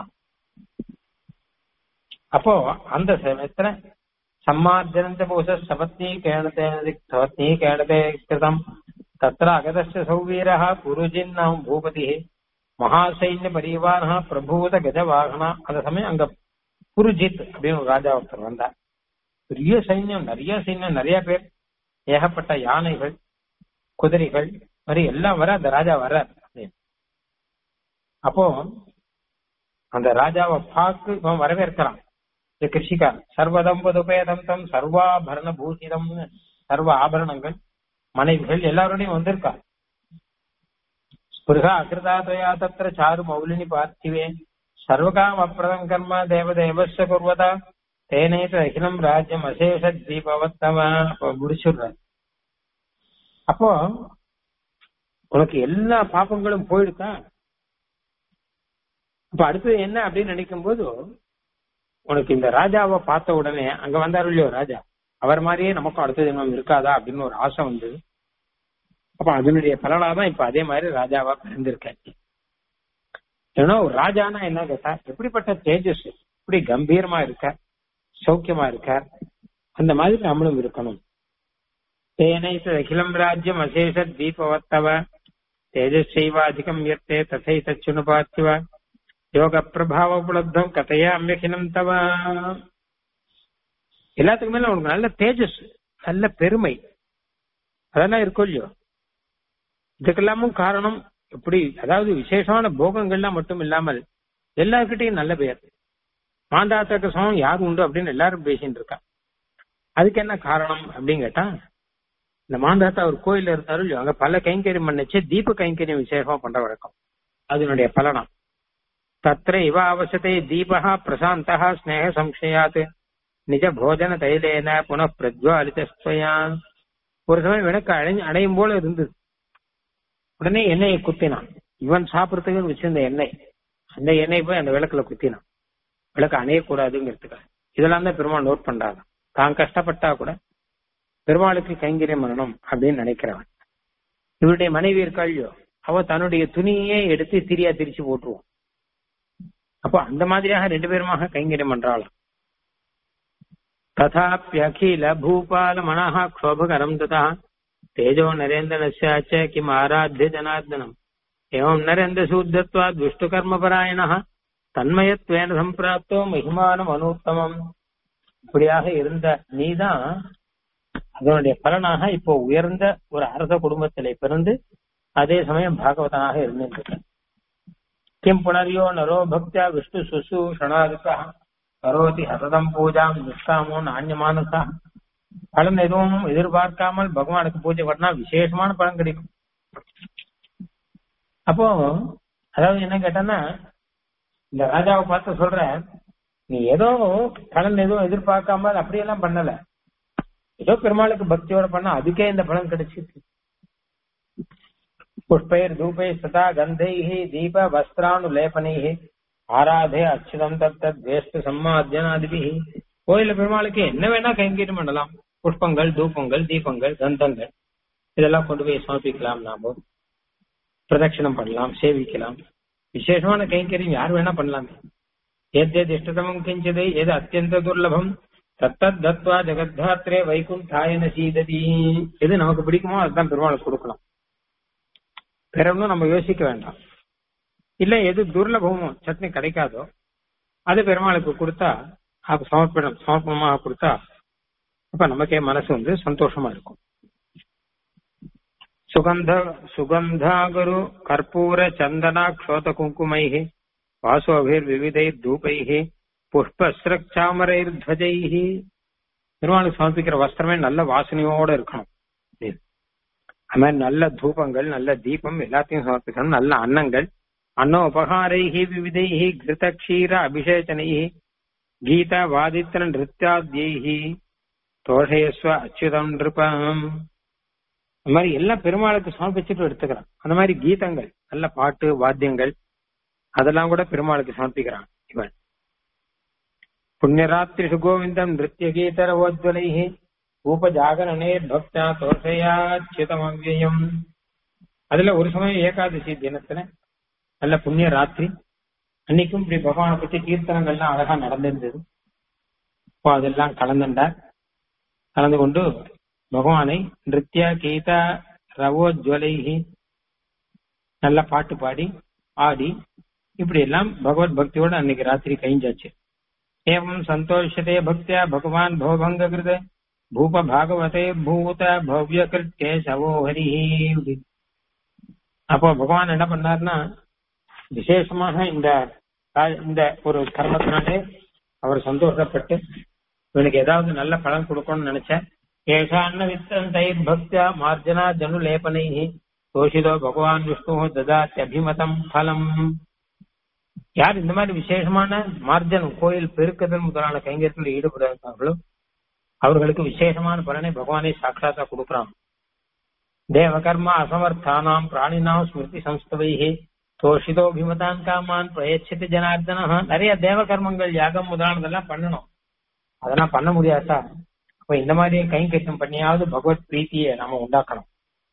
அப்போ அந்த சமயத்துல சம்மார்ஜனந்த பூச சபத்னீ கேணதே சபத்னீ கேணதே கிருதம் तत्र अगतस्य सौवीरः पुरुजिन्नाम பூபதிः மகாசைன்ய பரிவாரா பிரபூத கஜவாகனா அந்த சமயம் அங்க புருஜித் அப்படின்னு ஒரு ராஜா ஒருத்தர் வந்தார் பெரிய சைன்யம் நிறைய சைன்யம் நிறைய பேர் ஏகப்பட்ட யானைகள் குதிரைகள் மாதிரி எல்லாம் வர அந்த ராஜா வர அப்போ அந்த ராஜாவை பார்த்து இவன் வரவேற்கிறான் இந்த கிருஷிகார் சர்வதம்பதுபேதம் தம் சர்வாபரண பூஷிதம் சர்வ ஆபரணங்கள் மனைவிகள் எல்லாரோடையும் வந்திருக்கா ஸ்பிருகா அகிருதாதயா தத்திர சாரு மௌலினி பார்த்திவே சர்வகாம் அப்பிரதம் கர்ம தேவதேவஸ்ய குர்வதா தேனேத அகிலம் ராஜ்யம் அசேஷ தீபவத்தம முடிச்சுடுற அப்போ உனக்கு எல்லா பாப்பங்களும் போயிடுக்கா அப்ப அடுத்தது என்ன அப்படின்னு நினைக்கும் போது உனக்கு இந்த ராஜாவை பார்த்த உடனே அங்க வந்தாரு இல்லையோ ராஜா அவர் மாதிரியே நமக்கும் அடுத்த ஜென்மம் இருக்காதா அப்படின்னு ஒரு ஆசை வந்து அப்ப அதனுடைய பலனா தான் இப்ப அதே மாதிரி ராஜாவா பிறந்திருக்கேன் ஏன்னா ஒரு ராஜானா என்ன கேட்டா எப்படிப்பட்ட தேஜஸ் இப்படி கம்பீரமா இருக்க சௌக்கியமா இருக்க அந்த மாதிரி நம்மளும் இருக்கணும் தேனை அகிலம் ராஜ்யம் அசேஷ தீபவத்தவ தேஜஸ்வைவாதிகம் யத்தே ததை தச்சுனுபாத்திவ யோக பிரபாவ உபலப்தம் கதையாமியகினம் தவ எல்லாத்துக்கு மேல உனக்கு நல்ல தேஜஸ் நல்ல பெருமை அதெல்லாம் இருக்கும் இல்லையோ இதுக்கெல்லாமும் காரணம் எப்படி அதாவது விசேஷமான போகங்கள்லாம் மட்டும் இல்லாமல் எல்லாருக்கிட்டையும் நல்ல பெயர் மாந்தாத்தக்க சமம் யார் உண்டு அப்படின்னு எல்லாரும் பேசிட்டு இருக்கா அதுக்கு என்ன காரணம் அப்படின்னு கேட்டா இந்த மாந்தாத்தா ஒரு கோயில்ல இருந்தாலும் இல்லையோ அங்க பல கைங்கரியம் பண்ணிச்சு தீப கைங்கரியம் விசேஷமா பண்ற வழக்கம் அதனுடைய பலனா தத்திர இவ அவசத்தை தீபா பிரசாந்தா ஸ்னேக சம்சயாத் நிஜ போஜன தைலேன புன பிரஜ்வாலிதஸ்வயா ஒரு சமயம் விளக்கு அடைஞ்சு அடையும் போல இருந்தது உடனே எண்ணெயை குத்தினான் இவன் சாப்பிடறதுக்கு வச்சிருந்த எண்ணெய் அந்த எண்ணெய் போய் அந்த விளக்குல குத்தினான் விளக்கு அணையக்கூடாதுங்கிறதுக்காக இதெல்லாம் தான் பெருமாள் நோட் பண்றாங்க தான் கஷ்டப்பட்டா கூட பெருமாளுக்கு கைங்கரியம் பண்ணணும் அப்படின்னு நினைக்கிறவன் இவருடைய மனைவி இருக்காள்யோ அவ தன்னுடைய துணியே எடுத்து திரியா திரிச்சு போட்டுருவோம் அப்போ அந்த மாதிரியாக ரெண்டு பேருமாக கைங்கரியம் பண்றாளாம் तथाप्यखिल भूपाल मनः क्षोभकरम् ततः तेजो नरेन्द्रनस्याच किम् आराध्य जनार्दनम् एवम् नरेन्द्रशूद्धत्वात् दुष्टकर्मपरायणः தன்மயத்வேன சம்பிராப்தோ மகிமானம் அனூத்தமம் இப்படியாக இருந்த நீதான் அதனுடைய பலனாக இப்போ உயர்ந்த ஒரு அரச குடும்பத்திலே பிறந்து அதே சமயம் பாகவதனாக இருந்திருக்க கிம் புனரியோ நரோ பக்தியா விஷ்ணு சுசூஷணாதுக்கா கரோதி ஹசதம் பூஜாம் நிஷ்காமோ நாண்யமானசா பலன் எதுவும் எதிர்பார்க்காமல் பகவானுக்கு பூஜை பண்ணா விசேஷமான பலன் கிடைக்கும் அப்போ அதாவது என்ன கேட்டேன்னா இந்த ராஜாவை பார்த்து சொல்ற நீ ஏதோ பலன் எதுவும் எதிர்பார்க்காம அப்படியெல்லாம் பண்ணல ஏதோ பெருமாளுக்கு பக்தியோட பண்ணா அதுக்கே இந்த பலன் கிடைச்சிருக்கு புஷ்பைர் தூபை சதா கந்தை தீப வஸ்திரானுலேபனை ஆராதே அச்சுதம் தத்தத் வேஸ்து சம்மாத்தியனாதிபி கோயில பெருமாளுக்கு என்ன வேணா கைங்கரியம் பண்ணலாம் புஷ்பங்கள் தூபங்கள் தீபங்கள் கந்தங்கள் இதெல்லாம் கொண்டு போய் சமர்ப்பிக்கலாம் நாம பிரதட்சிணம் பண்ணலாம் சேவிக்கலாம் விசேஷமான கைங்கரியம் யார் வேணா பண்ணலாமே எது இஷ்டதமம் கிஞ்சது எது அத்தியந்த துர்லபம் தத்தத் தத்வா ஜெகத்தாத்ரே வைகுண்டாயன சீததி எது நமக்கு பிடிக்குமோ அதுதான் பெருமாளுக்கு கொடுக்கலாம் வேற ஒன்றும் நம்ம யோசிக்க வேண்டாம் இல்ல எது துர்லபமோ சட்னி கிடைக்காதோ அது பெருமாளுக்கு கொடுத்தா அப்ப சமர்ப்பணம் சமர்ப்பணமாக கொடுத்தா அப்ப நமக்கே மனசு வந்து சந்தோஷமா இருக்கும் சுகந்த சுகந்தாகுரு கற்பூர சந்தனா க்ஷோத குங்குமைः வாசோபிர் விவிதைர் தூபைः புஷ்பஸ்ரக்சாமரைர் துவஜைः பெருமாளுக்கு சமர்ப்பிக்கிற வஸ்திரமே நல்ல வாசனையோட இருக்கணும் அது மாதிரி நல்ல தூபங்கள் நல்ல தீபம் எல்லாத்தையும் சமர்ப்பிக்கணும் நல்ல அன்னங்கள் அன்னோபகாரைஹி விவிதைஹி கிருத க்ஷீர அபிஷேச்சனைஹி கீத வாதித்திர நிருத்தியாத்யைஹி தோஷயஸ்வ அச்சுதம் நிருபம் அந்த மாதிரி எல்லாம் பெருமாளுக்கு சமர்ப்பிச்சுட்டு எடுத்துக்கிறான் அந்த மாதிரி கீதங்கள் நல்ல பாட்டு வாத்தியங்கள் அதெல்லாம் கூட பெருமாளுக்கு சமர்ப்பிக்கிறான் இவன் புண்ணியராத்திரிஷு கோவிந்தம் நிருத்திய கீதரவோஜ்வலைஹி ஊபஜாகரணே பக்தா தோஷயாச்சிதமவ்யம் அதுல ஒரு சமயம் ஏகாதசி தினத்துல நல்ல புண்ணிய ராத்திரி அன்னைக்கும் இப்படி பகவானை பத்தி கீர்த்தனங்கள்லாம் அழகா நடந்திருந்தது இப்போ அதெல்லாம் கலந்துண்டார் கலந்து கொண்டு பகவானை நிருத்திய கீதா ரவோஜ்வலைஹி நல்ல பாட்டு பாடி ஆடி இப்படி எல்லாம் பகவத் பக்தியோட அன்னைக்கு ராத்திரி கழிஞ்சாச்சு ஏவம் சந்தோஷத்தே பக்தியா பகவான் பவபங்க கிருத பூப பாகவதே பூத பவ்ய கிருத்தே சவோ ஹரி அப்போ பகவான் என்ன பண்ணார்னா விசேஷமாக இந்த இந்த ஒரு கர்மத்தினாலே அவர் சந்தோஷப்பட்டு இவனுக்கு ஏதாவது நல்ல பலன் கொடுக்கணும்னு நினைச்சேன் ஏஷான்ன வித்தந்தை பக்தியா மார்ஜனா ஜனு லேபனை தோஷிதோ பகவான் விஷ்ணு ததாத்தி அபிமதம் பலம் யார் இந்த மாதிரி விசேஷமான மார்ஜனம் கோயில் பெருக்குதல் முதலான கைங்கரியத்தில் ஈடுபடுறாங்களோ அவர்களுக்கு விசேஷமான பலனை பகவானே சாட்சாத்தா கொடுக்குறான் தேவ கர்ம அசமர்த்தானாம் பிராணினாம் ஸ்மிருதி சம்ஸ்தவைஹி தோஷிதோ பிமதான் காமான் பிரயச்சித்து ஜனார்தனா நிறைய தேவ கர்மங்கள் யாகம் முதலானதெல்லாம் பண்ணணும் அதெல்லாம் பண்ண முடியாதா அப்ப இந்த மாதிரி கைங்கரியம் பண்ணியாவது பகவத் பிரீத்தியை நாம உண்டாக்கணும்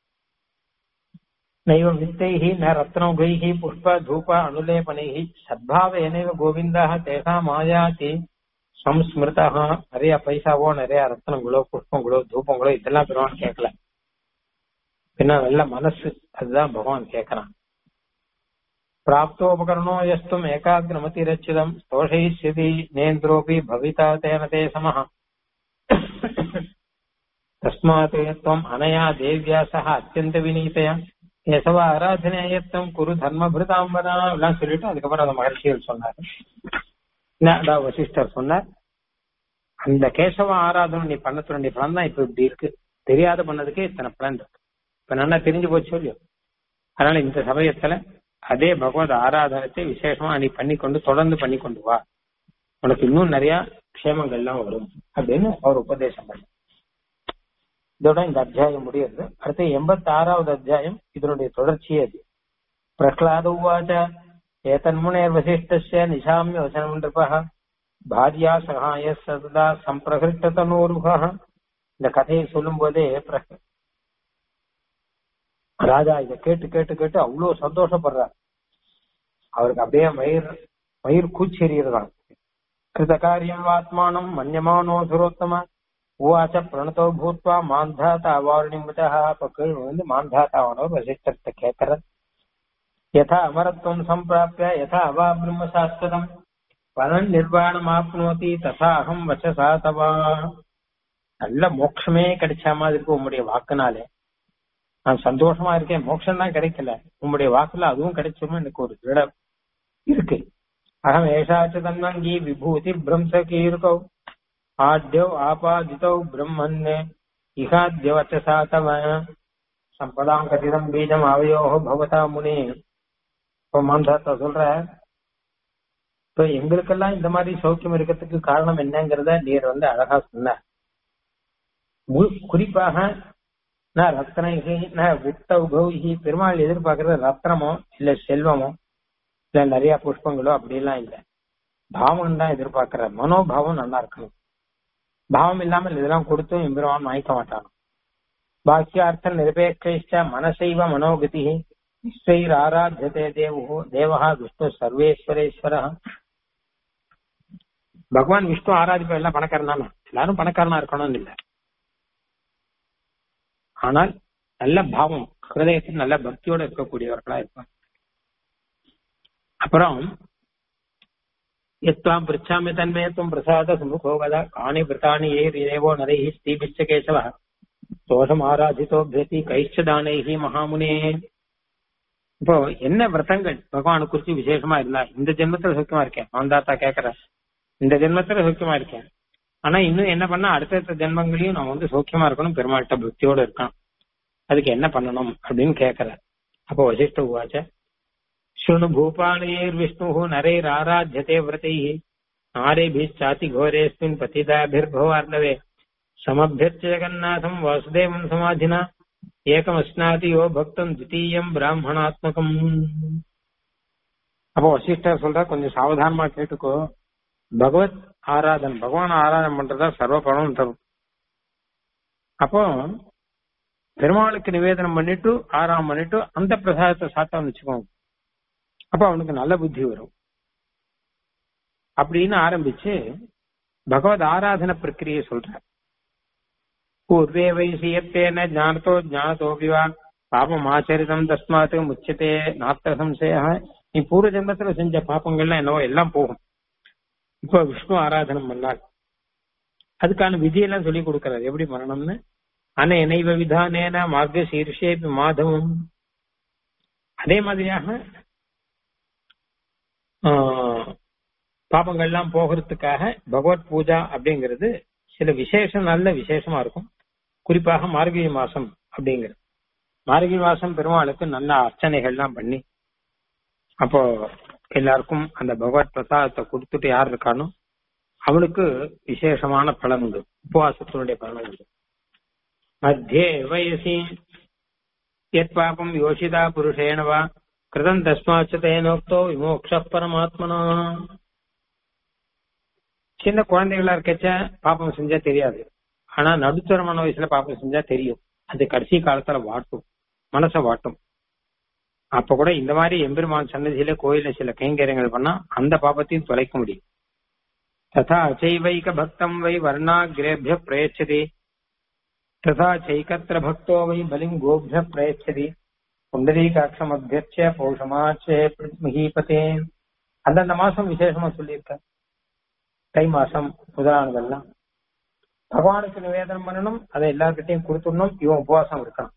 நைவ வித்தைஹி ந ரத்னௌகைஹி புஷ்ப தூப அனுலேபனைஹி சத்பாவேனைவ கோவிந்தா தேசா மாயாதி சம்ஸ்மிருதா நிறைய பைசாவோ நிறைய ரத்னங்களோ புஷ்பங்களோ தூபங்களோ இதெல்லாம் பெருமான் கேட்கல பின்ன நல்ல மனசு அதுதான் பகவான் கேட்கறான் பிராப்தோபகரணோ எஸ்தும் ஏகாகிரமதி ரச்சிதம் தோஷயிஷ்யதி நேந்திரோபி பவிதா தேன தே சமஹ தஸ்மாத் त्वम् அனயா தேவ்யா சக அத்தியந்த வினீதையா கேசவ ஆராதனையத்தம் குரு தர்மபிருதாம்பனா எல்லாம் சொல்லிட்டு அதுக்கப்புறம் அந்த மகர்ஷிகள் சொன்னாரு அதான் வசிஷ்டர் சொன்னார் அந்த கேசவ ஆராதனை நீ பண்ண வேண்டிய பலன் தான் இப்ப இப்படி இருக்கு தெரியாத பண்ணதுக்கே இத்தனை பலன் இருக்கு இப்ப நல்லா தெரிஞ்சு போச்சு இல்லையோ அதனால இந்த சமயத்துல அதே பகவத் ஆராதனத்தை விசேஷமா நீ பண்ணி கொண்டு தொடர்ந்து பண்ணி கொண்டு வா உனக்கு இன்னும் நிறைய க்ஷேமங்கள்லாம் வரும் அப்படின்னு அவர் உபதேசம் பண்ண இதோட இந்த அத்தியாயம் முடியுது அடுத்து எண்பத்தி ஆறாவது அத்தியாயம் இதனுடைய தொடர்ச்சியே அது பிரகலாத உவாச்ச ஏதன்முனேர் வசிஷ்டஸ்ய நிசாமிய வசனம் நிருபः பாரியா சகாய சதா சம்பிரகிருஷ்ட தனூருகா இந்த கதையை சொல்லும் போதே ராஜா இதை கேட்டு கேட்டு கேட்டு அவ்வளவு சந்தோஷப்படுறார் அவருக்கு அப்படியே மயிர் மயிர் கூச்செறியறதான் கிருத காரியம் ஆத்மானம் மன்யமானோ சுரோத்தம உவாச்ச பிரணதோ பூத்வா மாந்தாத்தா அவாரணிமுதா அப்ப கீழ் வந்து மாந்தாத்தாவானவர் வசிஷ்டத்தை கேட்கற யதா அமரத்துவம் சம்பிராப்பிய யதா அவா பிரம்ம சாஸ்வதம் பலன் நிர்வாணம் ஆப்னோதி ததா அகம் வச்சசா தவா நல்ல மோட்சமே கிடைச்ச மாதிரி இருக்கு உம்முடைய வாக்குனாலே நான் சந்தோஷமா இருக்கேன் மோட்சம் தான் கிடைக்கல உம்முடைய வாக்குல அதுவும் கிடைச்சிரும் எனக்கு ஒரு திருட இருக்கு அகம் ஏஷாச்சு தன்னங்கி விபூதி பிரம்ச கீர்கௌ ஆத்யௌ ஆபாதிதௌ பிரம்மன் இகாத்யவச்சசா தவ சம்பதாம் கதிதம் பீஜம் அவயோகோ பவதா முனே இப்போ மாந்தாத்தா சொல்ற இப்ப எங்களுக்கெல்லாம் இந்த மாதிரி சௌக்கியம் இருக்கிறதுக்கு காரணம் என்னங்கிறத நீர் வந்து அழகா சொன்ன மு- குறிப்பாக நான் ரத்னகி நான் வித்தௌகி பெருமாள் எதிர்பார்க்கறது ரத்னமோ இல்ல செல்வமோ இல்ல நிறைய புஷ்பங்களோ அப்படிலாம் இல்ல பாவம் தான் எதிர்பார்க்கிற மனோபாவம் நல்லா இருக்கணும் பாவம் இல்லாமல் இதெல்லாம் கொடுத்தும் எம்பெருமான் வாங்கிக்க மாட்டான் பாக்கியார்த்த நிரபேட்ச மனசைவ மனோகதி விஸ்வைர் ஆராத்தியதே தேவோ தேவஹா விஷ்ணு சர்வேஸ்வரேஸ்வர பகவான் விஷ்ணு ஆராதிப்ப எல்லாம் பணக்காரன் தானே எல்லாரும் பணக்காரனா இருக்கணும்னு இல்ல ஆனால் நல்ல பாவம் ஹிருதயத்தில் நல்ல பக்தியோட இருக்கக்கூடியவர்களா இருப்பாங்க அப்புறம் எத்வாம் பிரிச்சாமி தன்மேத்துவம் பிரசாத சுமுகோவத காணி பிரித்தானி ஏ தேவோ நரைஹி ஸ்ரீபிச்ச கேசவ தோஷம் ஆராதித்தோ பேதி கைச்சதானைஹி மகாமுனே இப்போ என்ன விரதங்கள் பகவானை குறிச்சு விசேஷமா இருந்தா இந்த ஜென்மத்துல சுத்தமா இருக்கேன் மாந்தாத்தா கேக்குற இந்த ஜென்மத்துல சௌக்கியமா இருக்கேன் ஆனா இன்னும் என்ன பண்ணா அடுத்தடுத்த ஜென்மங்களையும் நான் வந்து சௌக்கியமா இருக்கணும் பெருமாள்கிட்ட பக்தியோட இருக்கணும் அதுக்கு என்ன பண்ணணும் அப்படின்னு கேக்குற அப்போ வசிஷ்ட உவாச்ச शृणु भूपालयैर्विष्णुः नरैराराध्यते व्रतैः नारेभिश्चाति घोरेऽस्मिन् पतिताभिर्भवार्णवे समभ्यर्च्य जगन्नाथम् वासुदेवम् समाधिना ஏகமஸ்னாதி யோ பக்தம் தித்தீயம் பிராமணாத்மகம் அப்போ வசிஷ்டர் சொல்ற கொஞ்சம் சாவதானமா கேட்டுக்கோ பகவத் ஆராதன் பகவான் ஆராதனை பண்றதா சர்வ பலனும் தரும் அப்போ பெருமாளுக்கு நிவேதனம் பண்ணிட்டு ஆராதனை பண்ணிட்டு அந்த பிரசாதத்தை சாப்பிட்டான்னு வச்சுக்கோங்க அப்ப அவனுக்கு நல்ல புத்தி வரும் அப்படின்னு ஆரம்பிச்சு பகவத் ஆராதன பிரக்கிரியை சொல்ற பூர்வே வைசியத்தேன ஞானத்தோ ஞானத்தோபிவா பாபம் ஆச்சரிதம் தஸ்மாத்து முச்சத்தே நாத்த சம்சய நீ பூர்வ ஜென்மத்துல செஞ்ச பாப்பங்கள்லாம் என்னவோ எல்லாம் போகும் இப்ப விஷ்ணு ஆராதனம் பண்ணால் அதுக்கான விதியெல்லாம் சொல்லி கொடுக்கறாரு எப்படி பண்ணணும்னு அன இணைவ விதானேன மார்க்க சீர்ஷேபி மாதவம் அதே மாதிரியாக ஆஹ், பாபங்கள்லாம் போகிறதுக்காக பகவத் பூஜா அப்படிங்கிறது சில விசேஷம் நல்ல விசேஷமா இருக்கும் குறிப்பாக மார்கழி மாசம் அப்படிங்கிறது மார்கழி மாசம் பெருமாளுக்கு நல்ல அர்ச்சனைகள்லாம் பண்ணி அப்போ எல்லாருக்கும் அந்த பகவத் பிரசாதத்தை கொடுத்துட்டு யார் இருக்கானோ அவனுக்கு விசேஷமான பலன் உண்டு உபவாசத்தினுடைய பலன் உண்டு மத்தியே வயசி யத் பாபம் யோசிதா புருஷேன வா கிருதம் தஸ்மாச்ச தேனோக்தோ விமோக்ஷ பரமாத்மனா சின்ன குழந்தைகளா இருக்கச்ச பாப்பம் செஞ்சா தெரியாது ஆனா நடுத்தரமான வயசுல பாப்பம் செஞ்சா தெரியும் அது கடைசி காலத்துல வாட்டும் மனச வாட்டும் அப்ப கூட இந்த மாதிரி எம்பெருமான் சன்னதியில கோயில சில கைங்கரியங்கள் பண்ணா அந்த பாப்பத்தையும் தொலைக்க முடியும் ததா அச்சைவைக பக்தம் வை வர்ணாகிரேபிய பிரயச்சதி ததா சைகத்திர பக்தோ வை பலிம் கோபிய பிரயச்சதி புண்டரீகாட்சம் அபியர்ச்சிய பௌஷமாச்சே மகீபதே அந்தந்த மாசம் விசேஷமா சொல்லியிருக்க தை மாசம் முதலானதெல்லாம் பகவானுக்கு நிவேதனம் பண்ணணும் அதை எல்லார்கிட்டையும் கொடுத்துடணும் இவன் உபவாசம் இருக்கணும்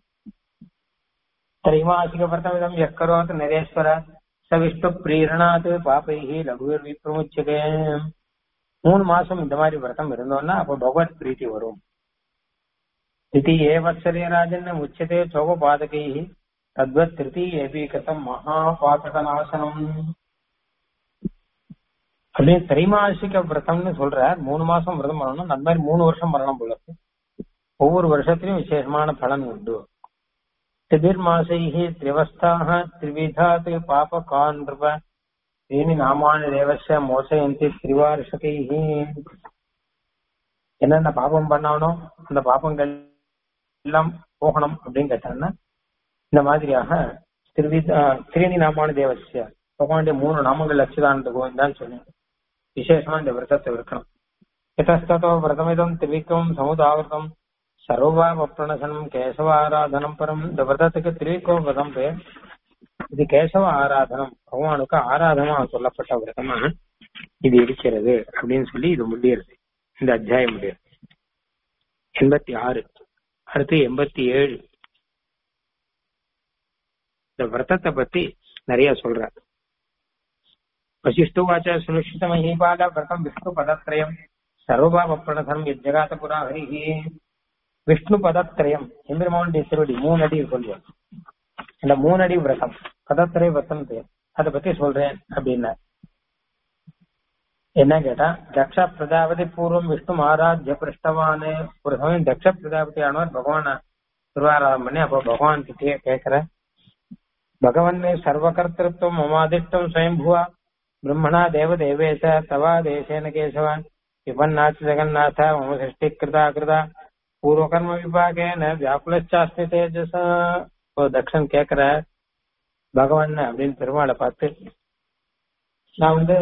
தைமாசிக பிரதமிதம் எக்கரோத் நரேஸ்வர ச விஷ்ணு பிரீரணாத் பாபைஹி லகுவர் விப்ரமுச்சதே மூணு மாசம் இந்த மாதிரி விரதம் இருந்தோம்னா அப்போ பகவத் பிரீத்தி வரும் இது ஏ வத்சரே ராஜன் உச்சதே சோகபாதகை தத்வத் திருத்தீயேபி கதம் மகாபாதகநாசனம் அப்படியே திரைமாசிக விரதம்னு சொல்ற மூணு மாசம் விரதம் பண்ணணும் அந்த மாதிரி மூணு வருஷம் பண்ணணும் போல இருக்கு. ஒவ்வொரு வருஷத்திலும் விசேஷமான பலன் உண்டு திபிர்மாசைஹி திரிவஸ்தாக திரிவிதாத் பாப கான்றுப ஏனி நாமானி தேவச மோசயந்தி திரிவாரிஷகைஹி என்னென்ன பாபம் பண்ணானோ அந்த பாபங்கள் எல்லாம் போகணும் அப்படின்னு கேட்டாங்கன்னா இந்த மாதிரியாக திருவிதா திரிணி நாமானி தேவசிய பகவானுடைய மூணு நாமங்கள் அச்சுதானந்த கோவிந்தான்னு சொன்னேன் விசேஷமா இந்த விரதத்தை இருக்கணும் எதஸ்தோ விரதமிதம் திரிவிக்கம் சமுதாவிரதம் சர்வபாவ பிரணசனம் கேசவ ஆராதனம் பரம் இந்த விரதத்துக்கு திரிவிக்கோ விரதம் பேர் இது கேசவ ஆராதனம் பகவானுக்கு ஆராதனா சொல்லப்பட்ட விரதமா இது இருக்கிறது அப்படின்னு சொல்லி இது முடியறது இந்த அத்தியாயம் முடியாது எண்பத்தி ஆறு அடுத்து எண்பத்தி ஏழு இந்த விரதத்தை பத்தி நிறைய சொல்ற वशिष्ठोवाच सुनिश्चितमहीपाद व्रतं विष्णुपदत्रयम् சர்வபாவப்பிரணதம் எஜ்ஜகாத புரா ஹரிஹி விஷ்ணு பதத்திரயம் எம்பெருமானுடைய திருவடி மூணு அடி சொல்லுவார் இந்த மூணு அடி விரதம் பதத்திரை விரதம் பேர் அதை பத்தி சொல்றேன் அப்படின்னா என்ன கேட்டா தக்ஷ பிரஜாபதி பூர்வம் விஷ்ணு ஆராத்ய பிருஷ்டவானு ஒரு சமயம் தக்ஷ பிரஜாபதி ஆனவர் பகவான திருவாராதம் பண்ணி அப்போ பகவான் கிட்டே கேட்கிற பகவன் சர்வகர்த்திருவம் மமாதிஷ்டம் ஸ்வயம்புவா பிரம்மணா தேவ தேவேச தவா தேசேன கேசவான் விபன்னாச்ச ஜெகநாத மம சிருஷ்டி கிருதா கிருதா பூர்வகர்ம விபாகேன வியாக்குலச்சாஸ்மி தேஜசா இப்போ தக்ஷன் கேக்குற பகவான் அப்படின்னு பெருமாளை பார்த்து நான் வந்து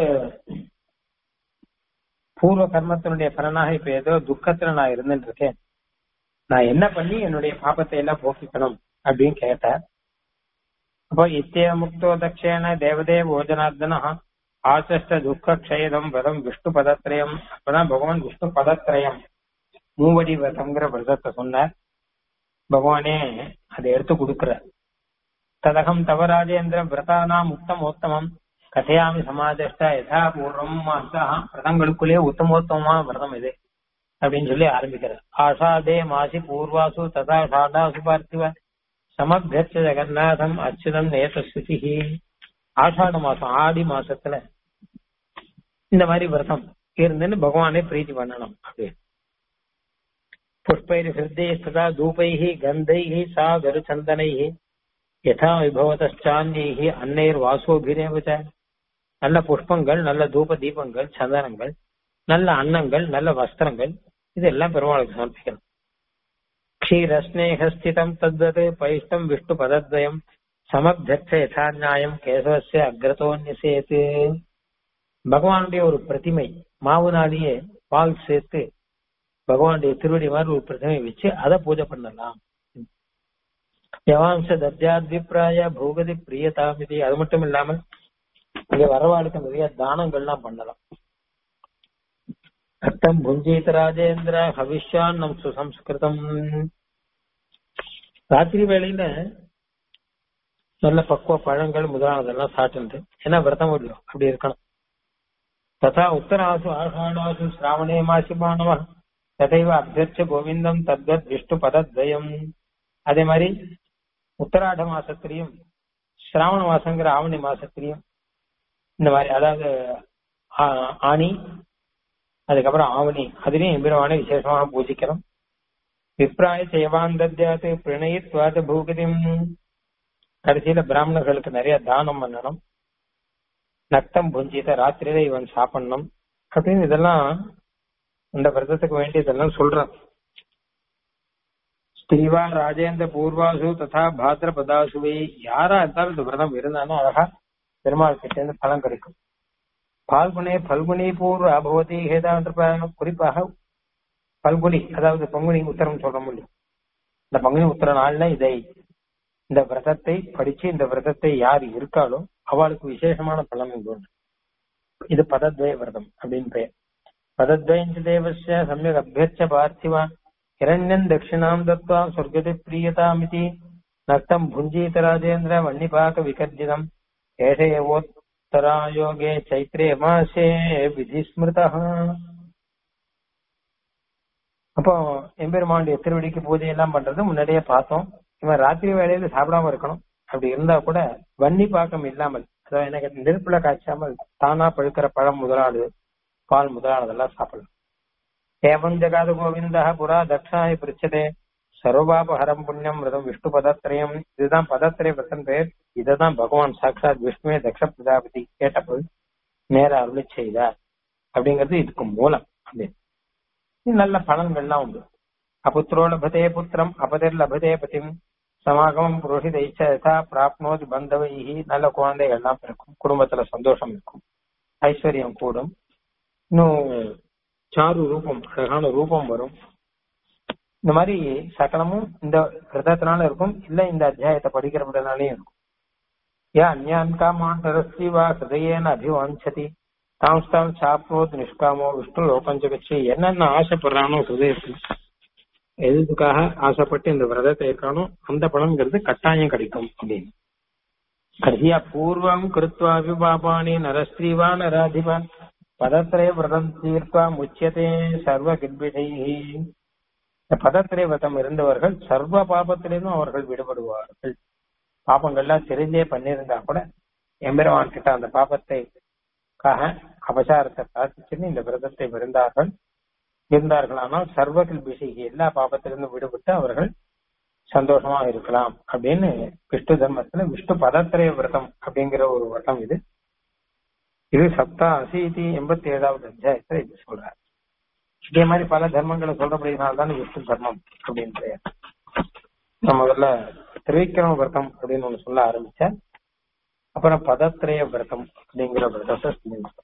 பூர்வ கர்மத்தினுடைய பலனாக இப்ப ஏதோ துக்கத்துல நான் இருந்துட்டு இருக்கேன் நான் என்ன பண்ணி என்னுடைய பாப்பத்தை எல்லாம் போக்கிக்கணும் அப்படின்னு கேட்டேன் அப்போ இத்திய முக்தோ தக்ஷேன தேவதேவ ஓஜனார்தனா ஆச்சஷ்ட துக்க க்ஷயதம் விரதம் விஷ்ணு பதத்திரயம் அப்பதான் பகவான் விஷ்ணு பதத்திரயம் மூவடி விரதம்ங்கிற விரதத்தை சொன்னார் பகவானே அதை எடுத்து கொடுக்கிற ததகம் தவ ராஜேந்திர விரதானாம் உத்தமோத்தமம் கதையாமி சமாதிஷ்ட யதா பூர்வம் விரதங்களுக்குள்ளே உத்தமோத்தமமா விரதம் இது அப்படின்னு சொல்லி ஆரம்பிக்கிறார் ஆஷாதே மாசி பூர்வாசு ததா ஷாடாசு பார்த்திவ சமபியச்ச ஜெகநாதம் அச்சுதம் நேதஸ்ருதி ஆஷாட மாசம் ஆடி மாசத்துல இந்த மாதிரி விரதம் இருந்துன்னு பகவானே பிரீத்தி பண்ணணும் அப்படி புஷ்பைர் ஹிருதய சதா தூபைஹி கந்தைஹி சாகரு சந்தனைஹி யதா விபவதான்யைஹி அன்னைர் வாசோபிரேவச்ச நல்ல புஷ்பங்கள் நல்ல தூப தீபங்கள் சந்தனங்கள் நல்ல அன்னங்கள் நல்ல வஸ்திரங்கள் இதெல்லாம் பெருமாளுக்கு சமர்ப்பிக்கணும் க்ஷீரஸ்னேகஸ்திதம் தத்வத் பைஷ்டம் விஷ்ணு பதத்வயம் சமப்தர்ச்ச யதா நியாயம் கேசவசிய அக்ரதோன்யசேத்து பகவானுடைய ஒரு பிரதிமை மாவுனாலேயே பால் சேர்த்து பகவானுடைய திருவடி மாதிரி ஒரு பிரதிமை வச்சு அதை பூஜை பண்ணலாம் யவாம்ச தத்யாத்விப்ராய பூகதி பிரியதாமிதி அது மட்டும் இல்லாமல் இங்க வரவாளுக்கு நிறைய தானங்கள்லாம் பண்ணலாம் ரத்தம் புஞ்சீத ராஜேந்திர ஹவிஷ்யான்னம் சுசம்ஸ்கிருதம் ராத்திரி வேளையில நல்ல பக்குவ பழங்கள் முதலானதெல்லாம் சாப்பிட்டு ஏன்னா விரதம் முடியும் அப்படி இருக்கணும் ததா உத்தராசு ஆஷாடாசு சிராவணே மாசி மாணவ ததைவ அபியர்ச்ச கோவிந்தம் தத்வத் விஷ்ணு பதத்வயம் அதே மாதிரி உத்தராட மாசத்திலையும் சிராவண மாசங்கிற ஆவணி மாசத்திலையும் இந்த மாதிரி அதாவது ஆணி அதுக்கப்புறம் ஆவணி அதுலயும் எம்பெருமானை விசேஷமாக பூஜிக்கிறோம் விப்ராய செய்வான் தத்யாத்து பிரணயித்வாத பூகதிம் கடைசியில பிராமணர்களுக்கு நிறைய தானம் பண்ணணும் நக்தம் புஞ்சித ராத்திரியில இவன் சாப்பிடணும் அப்படின்னு இதெல்லாம் இந்த விரதத்துக்கு வேண்டி இதெல்லாம் சொல்றான் ஸ்ரீவா ராஜேந்திர பூர்வாசு ததா பாத்திரபதாசுவை யாரா இருந்தாலும் இந்த விரதம் இருந்தாலும் அழகா பெருமாள் கிட்ட இருந்து பலன் கிடைக்கும் பால்குனே பல்குனி பூர்வ அபவதி ஹேதான்ற குறிப்பாக பல்குனி அதாவது பங்குனி உத்தரம் சொல்ல முடியும் இந்த பங்குனி உத்தர நாள்ல இதை இந்த விரதத்தை படிச்சு இந்த விரதத்தை யார் இருக்காளோ அவளுக்கு விசேஷமான பலன் உண்டு இது பதத்வய விரதம் அப்படின்னு பெயர் பதத்வயஞ்ச தேவஸ்ய சமயக் அபியர்ச்ச பார்த்திவா இரண்யன் தட்சிணாம் தத்வா சொர்க்கதி பிரியதாமிதி நக்தம் புஞ்சீத ராஜேந்திர வன்னிபாக விகர்ஜிதம் ஏஷயோத்தராயோகே சைத்ரே மாசே விதிஸ்மிருதா அப்போ எம்பெருமானுடைய திருவடிக்கு பூஜை எல்லாம் பண்றது முன்னாடியே பார்த்தோம் இவன் ராத்திரி வேலையில சாப்பிடாம இருக்கணும் அப்படி இருந்தா கூட வன்னி பாக்கம் இல்லாமல் அதாவது எனக்கு நெருப்புல காய்ச்சாமல் தானா பழுக்கிற பழம் முதலானது பால் முதலானதெல்லாம் சாப்பிடலாம் ஏவம் ஜகாத கோவிந்தா புறா தட்சாய் பிரிச்சதே சர்வபாபஹரம் புண்ணியம் விரதம் விஷ்ணு பதத்திரயம் இதுதான் பதத்திரய விரதம் பெயர் இததான் பகவான் சாட்சாத் விஷ்ணுவே தக்ஷ பிரஜாபதி கேட்டபோது நேர அருளி செய்தார் அப்படிங்கிறது இதுக்கு மூலம் அப்படின்னு நல்ல பலன்கள்லாம் உண்டு அபுத்திரோ லபதே புத்திரம் அபதிர் லபதே பதிம் சமாகமம் புரோஹித இச்சா பிராப்னோதி பந்தவைஹி நல்ல குழந்தைகள்லாம் பிறக்கும் குடும்பத்துல சந்தோஷம் இருக்கும் ஐஸ்வர்யம் கூடும் இன்னும் சாரு ரூபம் அழகான ரூபம் வரும் இந்த மாதிரி சகலமும் இந்த கிரதத்தினால இருக்கும் இல்ல இந்த அத்தியாயத்தை படிக்கிறதுனாலையும் இருக்கும் யா அந்யான் காமான் தரஸ்ரீவா ஹிருதயேன அபிவாஞ்சதி தாம்ஸ்தாம் சாப்னோத் நிஷ்காமோ விஷ்ணு லோகஞ்சகச்சி என்னென்ன ஆசைப்படுறானோ ஹிருதயத்தில் எதுக்காக ஆசைப்பட்டு இந்த விரதத்தை இருக்கானோ அந்த பலன்கிறது கட்டாயம் கிடைக்கும் அப்படின்னு கர்ஹிய பூர்வம் கிருத்வா விபாபாணி நரஸ்திரீவா நராதிபான் பதத்திரே விரதம் தீர்த்தா முச்சியதே சர்வ கிர்பிஷை இந்த பதத்திரே விரதம் இருந்தவர்கள் சர்வ பாபத்திலிருந்தும் அவர்கள் விடுபடுவார்கள் பாபங்கள்லாம் தெரிஞ்சே பண்ணியிருந்தா கூட எம்பெருமான் கிட்ட அந்த பாபத்தைக்காக அபசாரத்தை பிரார்த்திச்சுன்னு இந்த விரதத்தை இருந்தார்கள் இருந்தார்கள் ஆனால் சர்வ கில்பிஷை எல்லா பாபத்திலிருந்தும் விடுபட்டு அவர்கள் சந்தோஷமா இருக்கலாம் அப்படின்னு விஷ்ணு தர்மத்துல விஷ்ணு பதத்திரய விரதம் அப்படிங்கிற ஒரு விரதம் இது இது சப்தா அசீதி எண்பத்தி ஏழாவது அத்தியாயத்துல இது சொல்றாரு இதே மாதிரி பல தர்மங்களை சொல்றபடினால்தான் விஷ்ணு தர்மம் அப்படின்னு பெயர் நான் முதல்ல திரிவிக்ரம விரதம் அப்படின்னு ஒண்ணு சொல்ல ஆரம்பிச்சேன் அப்புறம் பதத்திரய விரதம் அப்படிங்கிற விரதத்தை சொல்லியிருக்கோம்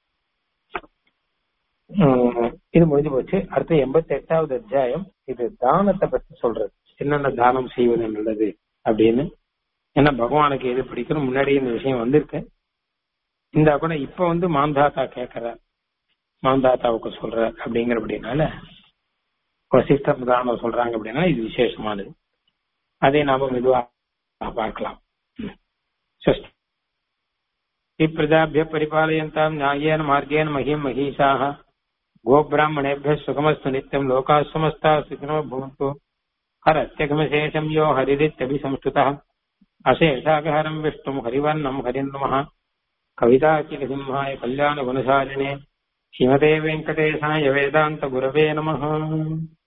உம் இது முடிஞ்சு போச்சு அடுத்து எண்பத்தி எட்டாவது அத்தியாயம் இது தானத்தை பத்தி சொல்றது என்னென்ன தானம் செய்வது நல்லது அப்படின்னு ஏன்னா பகவானுக்கு எது பிடிக்கணும் முன்னாடி இந்த விஷயம் வந்திருக்கு இந்த கூட இப்ப வந்து மாந்தாத்தா கேட்கிறார் மாந்தாத்தாவுக்கு சொல்ற அப்படிங்கிறபடினால வசிஷ்டர் தானம் சொல்றாங்க அப்படின்னா இது விசேஷமானது அதை நாம மெதுவா பார்க்கலாம் பிரஜாபிய பரிபாலயந்தாம் நியாயேன மார்கேன மகிம் மகிஷாக गोब्राह्मणेभ्यः सुखमस्तु नित्यम् लोकाः समस्ताः सुखिनो भवन्तु हरत्यगमशेषम् यो हरिरित्यभिसंस्तुतः अशेषागहरम् विष्णुम् हरिवर्णम् हरिम् नमः कविताचिकसिंहाय कल्याणगुणशालिने श्रीमते वेङ्कटेशाय वेदान्तगुरवे नमः